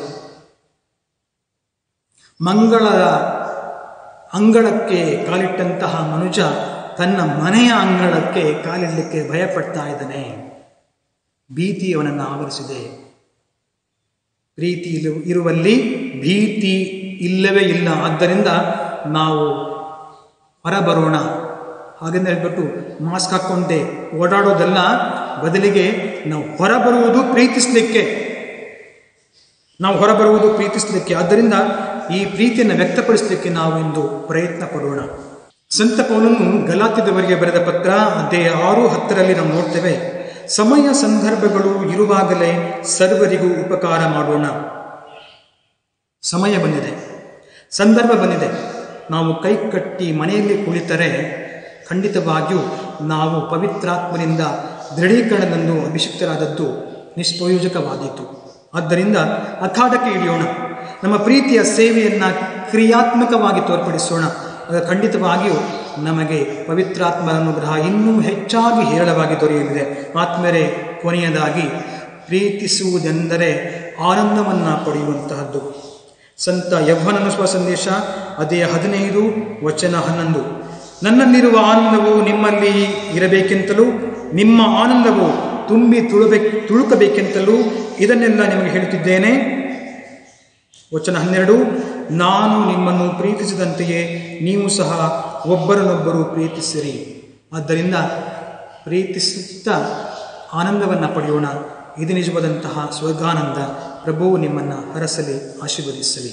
ಮಂಗಳದ ಅಂಗಳಕ್ಕೆ ಕಾಲಿಟ್ಟಂತಹ ಮನುಜ ತನ್ನ ಮನೆಯ ಅಂಗಳಕ್ಕೆ ಕಾಲಿಡಲಿಕ್ಕೆ ಭಯಪಡ್ತಾ ಇದ್ದಾನೆ ಭೀತಿ ಅವನನ್ನು ಆವರಿಸಿದೆ ಪ್ರೀತಿ ಇರು- ಇರುವಲ್ಲಿ ಭೀತಿ ಇಲ್ಲವೇ ಇಲ್ಲ ಆದ್ದರಿಂದ ನಾವು ಹೊರಬರೋಣ ಹಾಗೆಂದು ಹೇಳ್ಬಿಟ್ಟು ಮಾಸ್ಕ್ ಹಾಕ್ಕೊಂಡೆ ಓಡಾಡೋದಲ್ಲ ಬದಲಿಗೆ ನಾವು ಹೊರಬರುವುದು ಪ್ರೀತಿಸಲಿಕ್ಕೆ ನಾವು ಹೊರಬರುವುದು ಪ್ರೀತಿಸಲಿಕ್ಕೆ ಆದ್ದರಿಂದ ಈ ಪ್ರೀತಿಯನ್ನು ವ್ಯಕ್ತಪಡಿಸಲಿಕ್ಕೆ ನಾವು ಇಂದು ಪ್ರಯತ್ನ ಪಡೋಣ ಸಂತ ಪೌಲನು ಗಲಾತ್ಯದವರಿಗೆ ಬರೆದ ಪತ್ರ ಅಧ್ಯಾಯ ಆರು ಹತ್ತರಲ್ಲಿ ನಾವು ನೋಡ್ತೇವೆ ಸಮಯ ಸಂದರ್ಭಗಳು ಇರುವಾಗಲೇ ಸರ್ವರಿಗೂ ಉಪಕಾರ ಮಾಡೋಣ ಸಮಯ ಬಂದಿದೆ ಸಂದರ್ಭ ಬಂದಿದೆ ನಾವು ಕೈ ಕಟ್ಟಿ ಮನೆಯಲ್ಲಿ ಕುಳಿತರೆ ಖಂಡಿತವಾಗಿಯೂ ನಾವು ಪವಿತ್ರಾತ್ಮನಿಂದ ದೃಢೀಕರಣದಂದು ಅಭಿಷಿಕ್ತರಾದದ್ದು ನಿಷ್ಪ್ರಯೋಜಕವಾದೀತು ಆದ್ದರಿಂದ ಅಖಾಡಕ್ಕೆ ಇಳಿಯೋಣ ನಮ್ಮ ಪ್ರೀತಿಯ ಸೇವೆಯನ್ನು ಕ್ರಿಯಾತ್ಮಕವಾಗಿ ತೋರ್ಪಡಿಸೋಣ ಆಗ ಖಂಡಿತವಾಗಿಯೂ ನಮಗೆ ಪವಿತ್ರಾತ್ಮ ಅನುಗ್ರಹ ಇನ್ನೂ ಹೆಚ್ಚಾಗಿ ಹೇರಳವಾಗಿ ದೊರೆಯಲಿದೆ ಆತ್ಮರೇ ಕೊನೆಯದಾಗಿ ಪ್ರೀತಿಸುವುದೆಂದರೆ ಆನಂದವನ್ನು ಪಡೆಯುವಂತಹದ್ದು ಸಂತ ಯೌವನನ ಸ್ವ ಸಂದೇಶ ಅದೇ ಹದಿನೈದು ವಚನ ಹನ್ನೊಂದು ನನ್ನಲ್ಲಿರುವ ಆನಂದವು ನಿಮ್ಮಲ್ಲಿ ಇರಬೇಕೆಂತಲೂ ನಿಮ್ಮ ಆನಂದವು ತುಂಬಿ ತುಳುಬೇಕ್ ತುಳುಕಬೇಕೆಂತಲೂ ಇದನ್ನೆಲ್ಲ ನಿಮಗೆ ಹೇಳುತ್ತಿದ್ದೇನೆ ವಚನ ಹನ್ನೆರಡು ನಾನು ನಿಮ್ಮನ್ನು ಪ್ರೀತಿಸಿದಂತೆಯೇ ನೀವು ಸಹ ಒಬ್ಬರನ್ನೊಬ್ಬರು ಪ್ರೀತಿಸಿರಿ ಆದ್ದರಿಂದ ಪ್ರೀತಿಸುತ್ತಾ ಆನಂದವನ್ನು ಪಡೆಯೋಣ ಇದು ನಿಜವಾದಂತಹ ಸ್ವರ್ಗಾನಂದ ಪ್ರಭುವು ನಿಮ್ಮನ್ನು ಹರಸಲಿ ಆಶೀರ್ವದಿಸಲಿ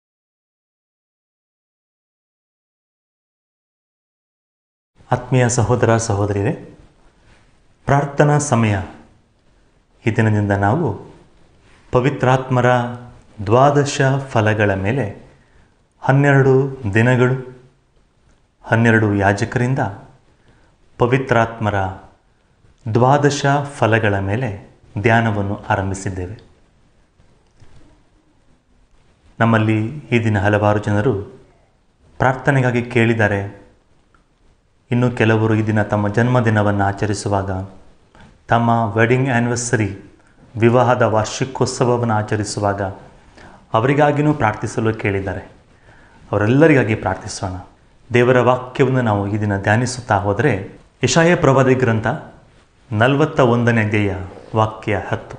ಆತ್ಮೀಯ ಸಹೋದರ ಸಹೋದರಿಯರೇ ಪ್ರಾರ್ಥನಾ ಸಮಯ ಈ ದಿನದಿಂದ ನಾವು ಪವಿತ್ರಾತ್ಮರ ದ್ವಾದಶ ಫಲಗಳ ಮೇಲೆ ಹನ್ನೆರಡು ದಿನಗಳು ಹನ್ನೆರಡು ಯಾಜಕರಿಂದ ಪವಿತ್ರಾತ್ಮರ ದ್ವಾದಶ ಫಲಗಳ ಮೇಲೆ ಧ್ಯಾನವನ್ನು ಆರಂಭಿಸಿದ್ದೇವೆ ನಮ್ಮಲ್ಲಿ ಈ ದಿನ ಹಲವಾರು ಜನರು ಪ್ರಾರ್ಥನೆಗಾಗಿ ಕೇಳಿದ್ದಾರೆ ಇನ್ನು ಕೆಲವರು ಈ ದಿನ ತಮ್ಮ ಜನ್ಮದಿನವನ್ನು ಆಚರಿಸುವಾಗ ತಮ್ಮ ವೆಡ್ಡಿಂಗ್ ಆ್ಯನಿವರ್ಸರಿ ವಿವಾಹದ ವಾರ್ಷಿಕೋತ್ಸವವನ್ನು ಆಚರಿಸುವಾಗ ಅವರಿಗಾಗಿಯೂ ಪ್ರಾರ್ಥಿಸಲು ಕೇಳಿದ್ದಾರೆ ಅವರೆಲ್ಲರಿಗಾಗಿ ಪ್ರಾರ್ಥಿಸೋಣ ದೇವರ ವಾಕ್ಯವನ್ನು ನಾವು ಈ ದಿನ ಧ್ಯಾನಿಸುತ್ತಾ ಹೋದರೆ ಯಶಾಯ ಪ್ರವಾದಿ ಗ್ರಂಥ ನಲವತ್ತ ಒಂದನೇ ಅಧ್ಯಾಯ ವಾಕ್ಯ ಹತ್ತು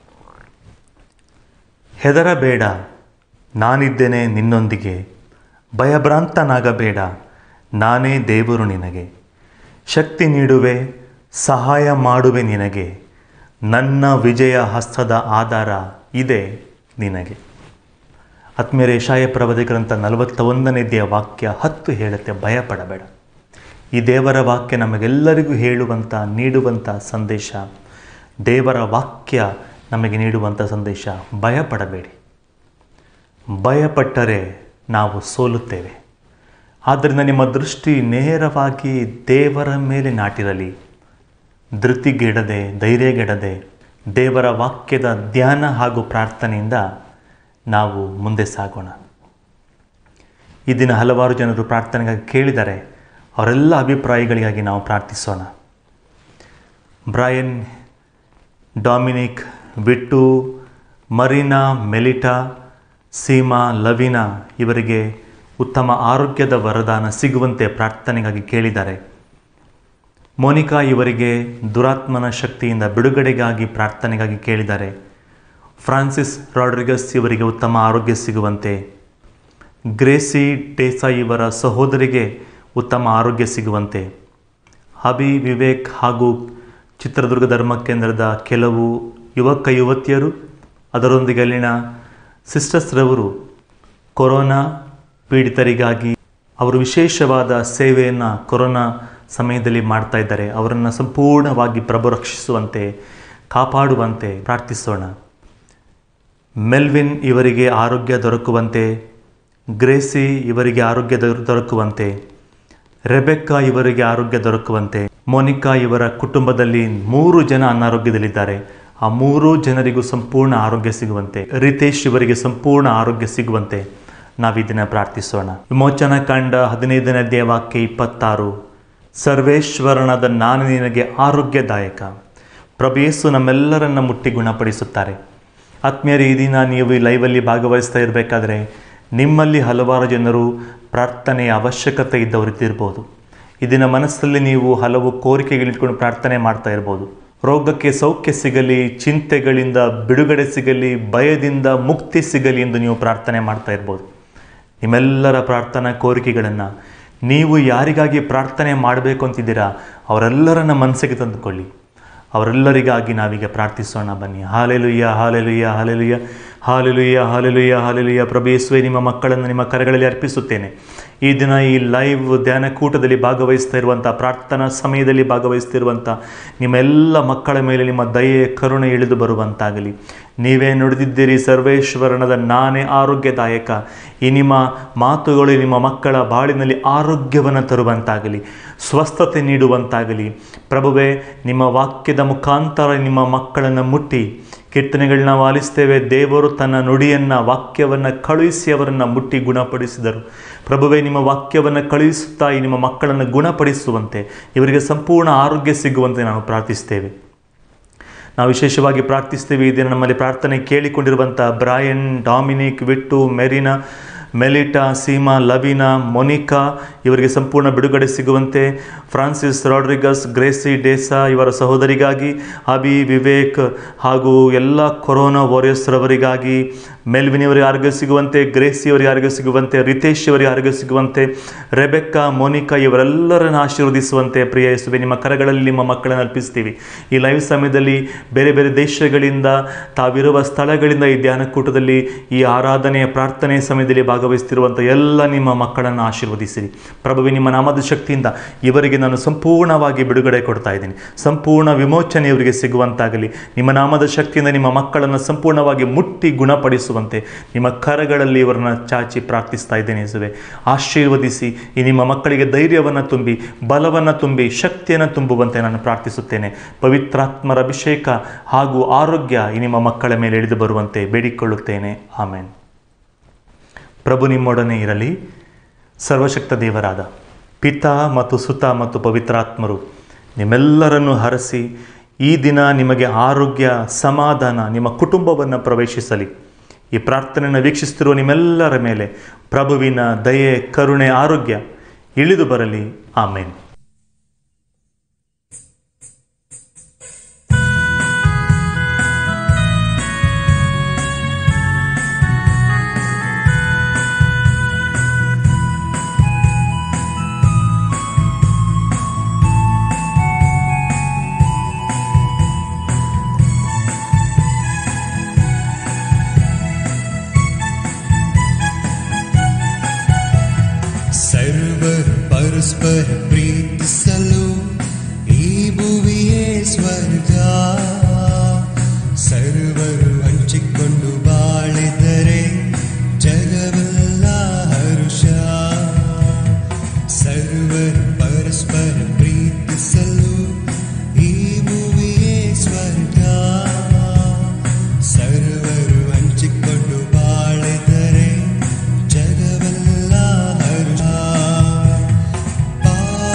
ಹೆದರಬೇಡ ನಾನಿದ್ದೇನೆ ನಿನ್ನೊಂದಿಗೆ ಭಯಭ್ರಾಂತನಾಗಬೇಡ ನಾನೇ ದೇವರು ನಿನಗೆ ಶಕ್ತಿ ನೀಡುವೆ ಸಹಾಯ ಮಾಡುವೆ ನಿನಗೆ ನನ್ನ ವಿಜಯ ಹಸ್ತದ ಆಧಾರ ಇದೆ ನಿನಗೆ ಆತ್ಮೀಯರೇ ಶಾಯ ಪ್ರವದಿ ಗ್ರಂಥ ನಲವತ್ತ ಒಂದನೇದೆಯ ವಾಕ್ಯ ಹತ್ತು ಹೇಳುತ್ತೆ ಭಯಪಡಬೇಡ ಈ ದೇವರ ವಾಕ್ಯ ನಮಗೆಲ್ಲರಿಗೂ ಹೇಳುವಂಥ ನೀಡುವಂಥ ಸಂದೇಶ ದೇವರ ವಾಕ್ಯ ನಮಗೆ ನೀಡುವಂಥ ಸಂದೇಶ ಭಯಪಡಬೇಡಿ ಭಯಪಟ್ಟರೆ ನಾವು ಸೋಲುತ್ತೇವೆ ಆದ್ದರಿಂದ ನಿಮ್ಮ ದೃಷ್ಟಿ ನೇರವಾಗಿ ದೇವರ ಮೇಲೆ ನಾಟಿರಲಿ ಧೃತಿಗೆಡದೆ ಧೈರ್ಯಗೆಡದೆ ದೇವರ ವಾಕ್ಯದ ಧ್ಯಾನ ಹಾಗೂ ಪ್ರಾರ್ಥನೆಯಿಂದ ನಾವು ಮುಂದೆ ಸಾಗೋಣ ಈ ದಿನ ಹಲವಾರು ಜನರು ಪ್ರಾರ್ಥನೆಗಾಗಿ ಕೇಳಿದ್ದಾರೆ ಅವರೆಲ್ಲ ಅಭಿಪ್ರಾಯಗಳಿಗಾಗಿ ನಾವು ಪ್ರಾರ್ಥಿಸೋಣ Brian Dominic Vittu Marina Melita Seema Lavina ಇವರಿಗೆ ಉತ್ತಮ ಆರೋಗ್ಯದ ವರದಾನ ಸಿಗುವಂತೆ ಪ್ರಾರ್ಥನೆಗಾಗಿ ಕೇಳಿದ್ದಾರೆ ಮೋನಿಕಾ ಇವರಿಗೆ ದುರಾತ್ಮನ ಶಕ್ತಿಯಿಂದ ಬಿಡುಗಡೆಗಾಗಿ ಪ್ರಾರ್ಥನೆಗಾಗಿ ಕೇಳಿದ್ದಾರೆ ಫ್ರಾನ್ಸಿಸ್ ರಾಡ್ರಿಗಸ್ ಇವರಿಗೆ ಉತ್ತಮ ಆರೋಗ್ಯ ಸಿಗುವಂತೆ ಗ್ರೇಸಿ ಟೇಸಾ ಇವರ ಸಹೋದರಿಗೆ ಉತ್ತಮ ಆರೋಗ್ಯ ಸಿಗುವಂತೆ ಹಬಿ ವಿವೇಕ್ ಹಾಗೂ ಚಿತ್ರದುರ್ಗ ಧರ್ಮ ಕೇಂದ್ರದ ಕೆಲವು ಯುವಕ ಯುವತಿಯರು ಅದರೊಂದಿಗೆ ಅಲ್ಲಿನ ಸಿಸ್ಟರ್ಸ್ರವರು ಕೊರೋನಾ ಪೀಡಿತರಿಗಾಗಿ ಅವರು ವಿಶೇಷವಾದ ಸೇವೆಯನ್ನು ಕೊರೋನಾ ಸಮಯದಲ್ಲಿ ಮಾಡ್ತಾ ಇದ್ದಾರೆ ಅವರನ್ನು ಸಂಪೂರ್ಣವಾಗಿ ಪ್ರಭು ರಕ್ಷಿಸುವಂತೆ ಕಾಪಾಡುವಂತೆ ಪ್ರಾರ್ಥಿಸೋಣ ಮೆಲ್ವಿನ್ ಇವರಿಗೆ ಆರೋಗ್ಯ ದೊರಕುವಂತೆ ಗ್ರೇಸಿ ಇವರಿಗೆ ಆರೋಗ್ಯ ದೊರ- ದೊರಕುವಂತೆ ರೆಬೆಕ್ಕಾ ಇವರಿಗೆ ಆರೋಗ್ಯ ದೊರಕುವಂತೆ ಮೋನಿಕಾ ಇವರ ಕುಟುಂಬದಲ್ಲಿ ಮೂರು ಜನ ಅನಾರೋಗ್ಯದಲ್ಲಿದ್ದಾರೆ ಆ ಮೂರೂ ಜನರಿಗೂ ಸಂಪೂರ್ಣ ಆರೋಗ್ಯ ಸಿಗುವಂತೆ ರಿತೇಶ್ ಇವರಿಗೆ ಸಂಪೂರ್ಣ ಆರೋಗ್ಯ ಸಿಗುವಂತೆ ನಾವಿದನ್ನ ಪ್ರಾರ್ಥಿಸೋಣ ವಿಮೋಚನ ಕಂಡ ಹದಿನೈದನೇ ದೇವಾಕ್ಯ ಇಪ್ಪತ್ತಾರು ಸರ್ವೇಶ್ವರನಾದ ನಾನು ನಿನಗೆ ಆರೋಗ್ಯದಾಯಕ ಪ್ರಭೇಸು ನಮ್ಮೆಲ್ಲರನ್ನ ಮುಟ್ಟಿ ಗುಣಪಡಿಸುತ್ತಾರೆ ಆತ್ಮೀಯರೇ ಈ ದಿನ ನೀವು ಈ ಲೈವಲ್ಲಿ ಭಾಗವಹಿಸ್ತಾ ಇರಬೇಕಾದ್ರೆ ನಿಮ್ಮಲ್ಲಿ ಹಲವಾರು ಜನರು ಪ್ರಾರ್ಥನೆಯ ಅವಶ್ಯಕತೆ ಇದ್ದವರಿದ್ದಿರ್ಬೋದು ಇದನ್ನ ಮನಸ್ಸಲ್ಲಿ ನೀವು ಹಲವು ಕೋರಿಕೆಗಳಿಟ್ಕೊಂಡು ಪ್ರಾರ್ಥನೆ ಮಾಡ್ತಾ ಇರ್ಬೋದು ರೋಗಕ್ಕೆ ಸೌಖ್ಯ ಸಿಗಲಿ ಚಿಂತೆಗಳಿಂದ ಬಿಡುಗಡೆ ಸಿಗಲಿ ಭಯದಿಂದ ಮುಕ್ತಿ ಸಿಗಲಿ ಎಂದು ನೀವು ಪ್ರಾರ್ಥನೆ ಮಾಡ್ತಾ ಇರ್ಬೋದು ನಿಮ್ಮೆಲ್ಲರ ಪ್ರಾರ್ಥನಾ ಕೋರಿಕೆಗಳನ್ನು ನೀವು ಯಾರಿಗಾಗಿ ಪ್ರಾರ್ಥನೆ ಮಾಡಬೇಕು ಅಂತಿದ್ದೀರಾ ಅವರೆಲ್ಲರನ್ನ ಮನಸ್ಸಿಗೆ ತಂದುಕೊಳ್ಳಿ ಅವರೆಲ್ಲರಿಗಾಗಿ ನಾವೀಗ ಪ್ರಾರ್ಥಿಸೋಣ ಬನ್ನಿ hallelujah hallelujah hallelujah hallelujah hallelujah hallelujah ಪ್ರಭೇಸುವೆ ನಿಮ್ಮ ಮಕ್ಕಳನ್ನು ನಿಮ್ಮ ಕರೆಗಳಲ್ಲಿ ಅರ್ಪಿಸುತ್ತೇನೆ ಈ ದಿನ ಈ ಲೈವ್ ಧ್ಯಾನಕೂಟದಲ್ಲಿ ಭಾಗವಹಿಸ್ತಾ ಇರುವಂಥ ಪ್ರಾರ್ಥನಾ ಸಮಯದಲ್ಲಿ ಭಾಗವಹಿಸ್ತಿರುವಂಥ ನಿಮ್ಮೆಲ್ಲ ಮಕ್ಕಳ ಮೇಲೆ ನಿಮ್ಮ ದಯೆ ಕರುಣೆ ಇಳಿದು ಬರುವಂತಾಗಲಿ ನೀವೇ ನುಡಿದಿದ್ದೀರಿ ಸರ್ವೇಶ್ವರನದ ನಾನೇ ಆರೋಗ್ಯದಾಯಕ ಈ ನಿಮ್ಮ ಮಾತುಗಳು ನಿಮ್ಮ ಮಕ್ಕಳ ಬಾಳಿನಲ್ಲಿ ಆರೋಗ್ಯವನ್ನು ತರುವಂತಾಗಲಿ ಸ್ವಸ್ಥತೆ ನೀಡುವಂತಾಗಲಿ ಪ್ರಭುವೇ ನಿಮ್ಮ ವಾಕ್ಯದ ಮುಖಾಂತರ ನಿಮ್ಮ ಮಕ್ಕಳನ್ನು ಮುಟ್ಟಿ ಕೀರ್ತನೆಗಳನ್ನ ವಾಲಿಸ್ತೇವೆ ದೇವರು ತನ್ನ ನುಡಿಯನ್ನು ವಾಕ್ಯವನ್ನು ಕಳುಹಿಸಿ ಅವರನ್ನು ಮುಟ್ಟಿ ಗುಣಪಡಿಸಿದರು ಪ್ರಭುವೇ ನಿಮ್ಮ ವಾಕ್ಯವನ್ನು ಕಳುಹಿಸುತ್ತಾ ಈ ನಿಮ್ಮ ಮಕ್ಕಳನ್ನು ಗುಣಪಡಿಸುವಂತೆ ಇವರಿಗೆ ಸಂಪೂರ್ಣ ಆರೋಗ್ಯ ಸಿಗುವಂತೆ ನಾವು ಪ್ರಾರ್ಥಿಸ್ತೇವೆ ನಾವು ವಿಶೇಷವಾಗಿ ಪ್ರಾರ್ಥಿಸ್ತೇವೆ ಈ ದಿನ ನಮ್ಮಲ್ಲಿ ಪ್ರಾರ್ಥನೆ ಕೇಳಿಕೊಂಡಿರುವಂಥ Brian Dominic Vittu Merina Melita Seema Lavina Monica ಇವರಿಗೆ ಸಂಪೂರ್ಣ ಬಿಡುಗಡೆ ಸಿಗುವಂತೆ ಫ್ರಾನ್ಸಿಸ್ ರಾಡ್ರಿಗಸ್ ಗ್ರೇಸಿ ಡೇಸಾ ಇವರ ಸಹೋದರಿಗಾಗಿ ಅಬಿ ವಿವೇಕ್ ಹಾಗೂ ಎಲ್ಲ ಕೊರೋನಾ ವಾರಿಯರ್ಸ್ರವರಿಗಾಗಿ ಮೆಲ್ವಿನ್ ಇವರಿಗೆ ಆರೋಗ್ಯ ಸಿಗುವಂತೆ ಗ್ರೇಸಿ ಅವರಿಗೆ ಆರೋಗ್ಯ ಸಿಗುವಂತೆ ರಿತೇಶ್ ಅವರಿಗೆ ಆರೋಗ್ಯ ಸಿಗುವಂತೆ ರೆಬೆಕ್ಕಾ ಮೋನಿಕಾ ಇವರೆಲ್ಲರನ್ನು ಆಶೀರ್ವದಿಸುವಂತೆ ಪ್ರಿಯ ಯೇಸುವೆ ನಿಮ್ಮ ಕರಗಳಲ್ಲಿ ನಿಮ್ಮ ಮಕ್ಕಳನ್ನು ಅರ್ಪಿಸ್ತೀವಿ ಈ ಲೈವ್ ಸಮಯದಲ್ಲಿ ಬೇರೆ ಬೇರೆ ದೇಶಗಳಿಂದ ತಾವಿರುವ ಸ್ಥಳಗಳಿಂದ ಈ ಧ್ಯಾನಕೂಟದಲ್ಲಿ ಈ ಆರಾಧನೆಯ ಪ್ರಾರ್ಥನೆ ಸಮಯದಲ್ಲಿ ಭಾಗವಹಿಸ್ತಿರುವಂಥ ಎಲ್ಲ ನಿಮ್ಮ ಮಕ್ಕಳನ್ನು ಆಶೀರ್ವದಿಸಿರಿ ಪ್ರಭುವೆ ನಿಮ್ಮ ನಾಮದ ಶಕ್ತಿಯಿಂದ ಇವರಿಗೆ ನಾನು ಸಂಪೂರ್ಣವಾಗಿ ಬಿಡುಗಡೆ ಕೊಡ್ತಾ ಇದ್ದೀನಿ ಸಂಪೂರ್ಣ ವಿಮೋಚನೆ ಇವರಿಗೆ ಸಿಗುವಂತಾಗಲಿ ನಿಮ್ಮ ನಾಮದ ಶಕ್ತಿಯಿಂದ ನಿಮ್ಮ ಮಕ್ಕಳನ್ನು ಸಂಪೂರ್ಣವಾಗಿ ಮುಟ್ಟಿ ಗುಣಪಡಿಸುವಂತೆ ನಿಮ್ಮ ಕರಗಳಲ್ಲಿ ಇವರನ್ನ ಚಾಚಿ ಪ್ರಾರ್ಥಿಸ್ತಾ ಇದ್ದೇನೆ ಯೇಸುವೆ ಆಶೀರ್ವದಿಸಿ ಈ ನಿಮ್ಮ ಮಕ್ಕಳಿಗೆ ಧೈರ್ಯವನ್ನು ತುಂಬಿ ಬಲವನ್ನು ತುಂಬಿ ಶಕ್ತಿಯನ್ನು ತುಂಬುವಂತೆ ನಾನು ಪ್ರಾರ್ಥಿಸುತ್ತೇನೆ ಪವಿತ್ರಾತ್ಮರ ಅಭಿಷೇಕ ಹಾಗೂ ಆರೋಗ್ಯ ಈ ನಿಮ್ಮ ಮಕ್ಕಳ ಮೇಲೆ ಇಳಿದು ಬರುವಂತೆ ಬೇಡಿಕೊಳ್ಳುತ್ತೇನೆ ಆಮೇನ್ ಪ್ರಭು ನಿಮ್ಮೊಡನೆ ಇರಲಿ ಸರ್ವಶಕ್ತ ದೇವರಾದ ಪಿತಾ ಮತ್ತು ಸುತ ಮತ್ತು ಪವಿತ್ರಾತ್ಮರು ನಿಮ್ಮೆಲ್ಲರನ್ನು ಹರಸಿ ಈ ದಿನ ನಿಮಗೆ ಆರೋಗ್ಯ ಸಮಾಧಾನ ನಿಮ್ಮ ಕುಟುಂಬವನ್ನು ಪ್ರವೇಶಿಸಲಿ ಈ ಪ್ರಾರ್ಥನೆಯನ್ನು ವೀಕ್ಷಿಸುತ್ತಿರುವ ನಿಮ್ಮೆಲ್ಲರ ಮೇಲೆ ಪ್ರಭುವಿನ ದಯೆ ಕರುಣೆ ಆರೋಗ್ಯ ಇಳಿದು ಬರಲಿ ಆಮೇನ್ ಸರ್ವರು ಪರಸ್ಪರ ಪ್ರೀತಿಸಲು ಈ ಭುವಿಯೇ ಸ್ವರ್ಗ ಸರ್ವರು ಹಂಚಿಕೊಂಡು ಬಾಳಿದರೆ ಜಗವೆಲ್ಲ ಹರುಷ ಸರ್ವರು ಪರಸ್ಪರ ಪ್ರೀತಿಸಲು ಈ ಭುವಿಯೇ ಸ್ವರ್ಗ ಸರ್ವರು ಹಂಚಿಕೊಂಡು ಬಾಳಿದರೆ ಜಗವೆಲ್ಲ ಹರುಷ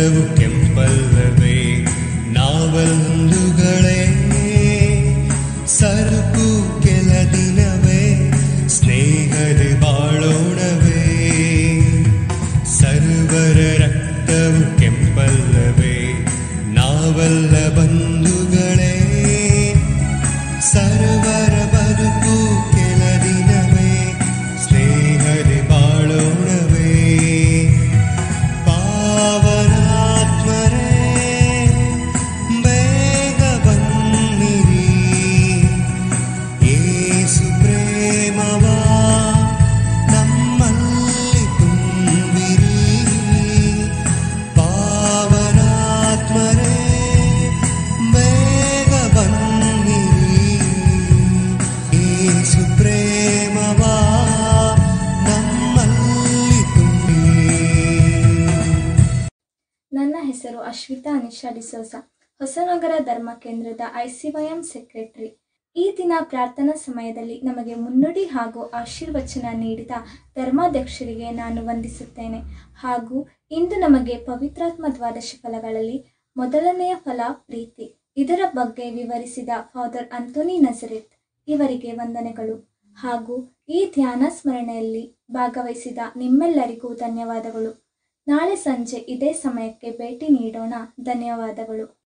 ರಕ್ತವು ಕೆಂಪಲ್ಲವೇ ನಾವಲ್ಲುಗಳೇ ಸರಕು ಕೆಲ ದಿನವೇ ಸ್ನೇಹದ ಬಾಳೋಣವೇ ಸರ್ವರ ರಕ್ತವು ಕೆಂಪಲ್ಲವೇ ನಾವಲ್ಲ ಬಂಧುಗಳೇ ಸರ್ವರ ಬದುಕು ಕೆಲ ದಿನವೇ ಸ್ನೇಹದ ಬಾಳೋಣವೇ ಪಾವನಾತ್ಮರೇ ಬೇಗ ಬನ್ನಿರಿ ಏಸು ಪ್ರೇಮವ ನಮ್ಮಲ್ಲಿ ತುಂಬಿರಿ ಪಾವನಾತ್ಮರೇ ಬೇಗ ಬನ್ನಿರಿ ಏಸು ಪ್ರೇಮವ ನಮ್ಮಲ್ಲಿ ತುಂಬಿರಿ ನನ್ನ ಹೆಸರು ಅಶ್ವಿತಾ ಅನಿಶಾ ಡಿಸೋಸ ಹೊಸನಗರ ಧರ್ಮ ಕೇಂದ್ರದ ಐಸಿವೈಎಂ ಸೆಕ್ರೆಟರಿ ಈ ದಿನ ಪ್ರಾರ್ಥನಾ ಸಮಯದಲ್ಲಿ ನಮಗೆ ಮುನ್ನುಡಿ ಹಾಗೂ ಆಶೀರ್ವಚನ ನೀಡಿದ ಧರ್ಮಾಧ್ಯಕ್ಷರಿಗೆ ನಾನು ವಂದಿಸುತ್ತೇನೆ ಹಾಗೂ ಇಂದು ನಮಗೆ ಪವಿತ್ರಾತ್ಮ ದ್ವಾದಶ ಫಲಗಳಲ್ಲಿ ಮೊದಲನೆಯ ಫಲ ಪ್ರೀತಿ ಇದರ ಬಗ್ಗೆ ವಿವರಿಸಿದ ಫಾದರ್ ಅಂತೋನಿ ನಜರಿತ್ ಇವರಿಗೆ ವಂದನೆಗಳು ಹಾಗೂ ಈ ಧ್ಯಾನ ಸ್ಮರಣೆಯಲ್ಲಿ ಭಾಗವಹಿಸಿದ ನಿಮ್ಮೆಲ್ಲರಿಗೂ ಧನ್ಯವಾದಗಳು ನಾಳೆ ಸಂಜೆ ಇದೇ ಸಮಯಕ್ಕೆ ಭೇಟಿ ನೀಡೋಣ ಧನ್ಯವಾದಗಳು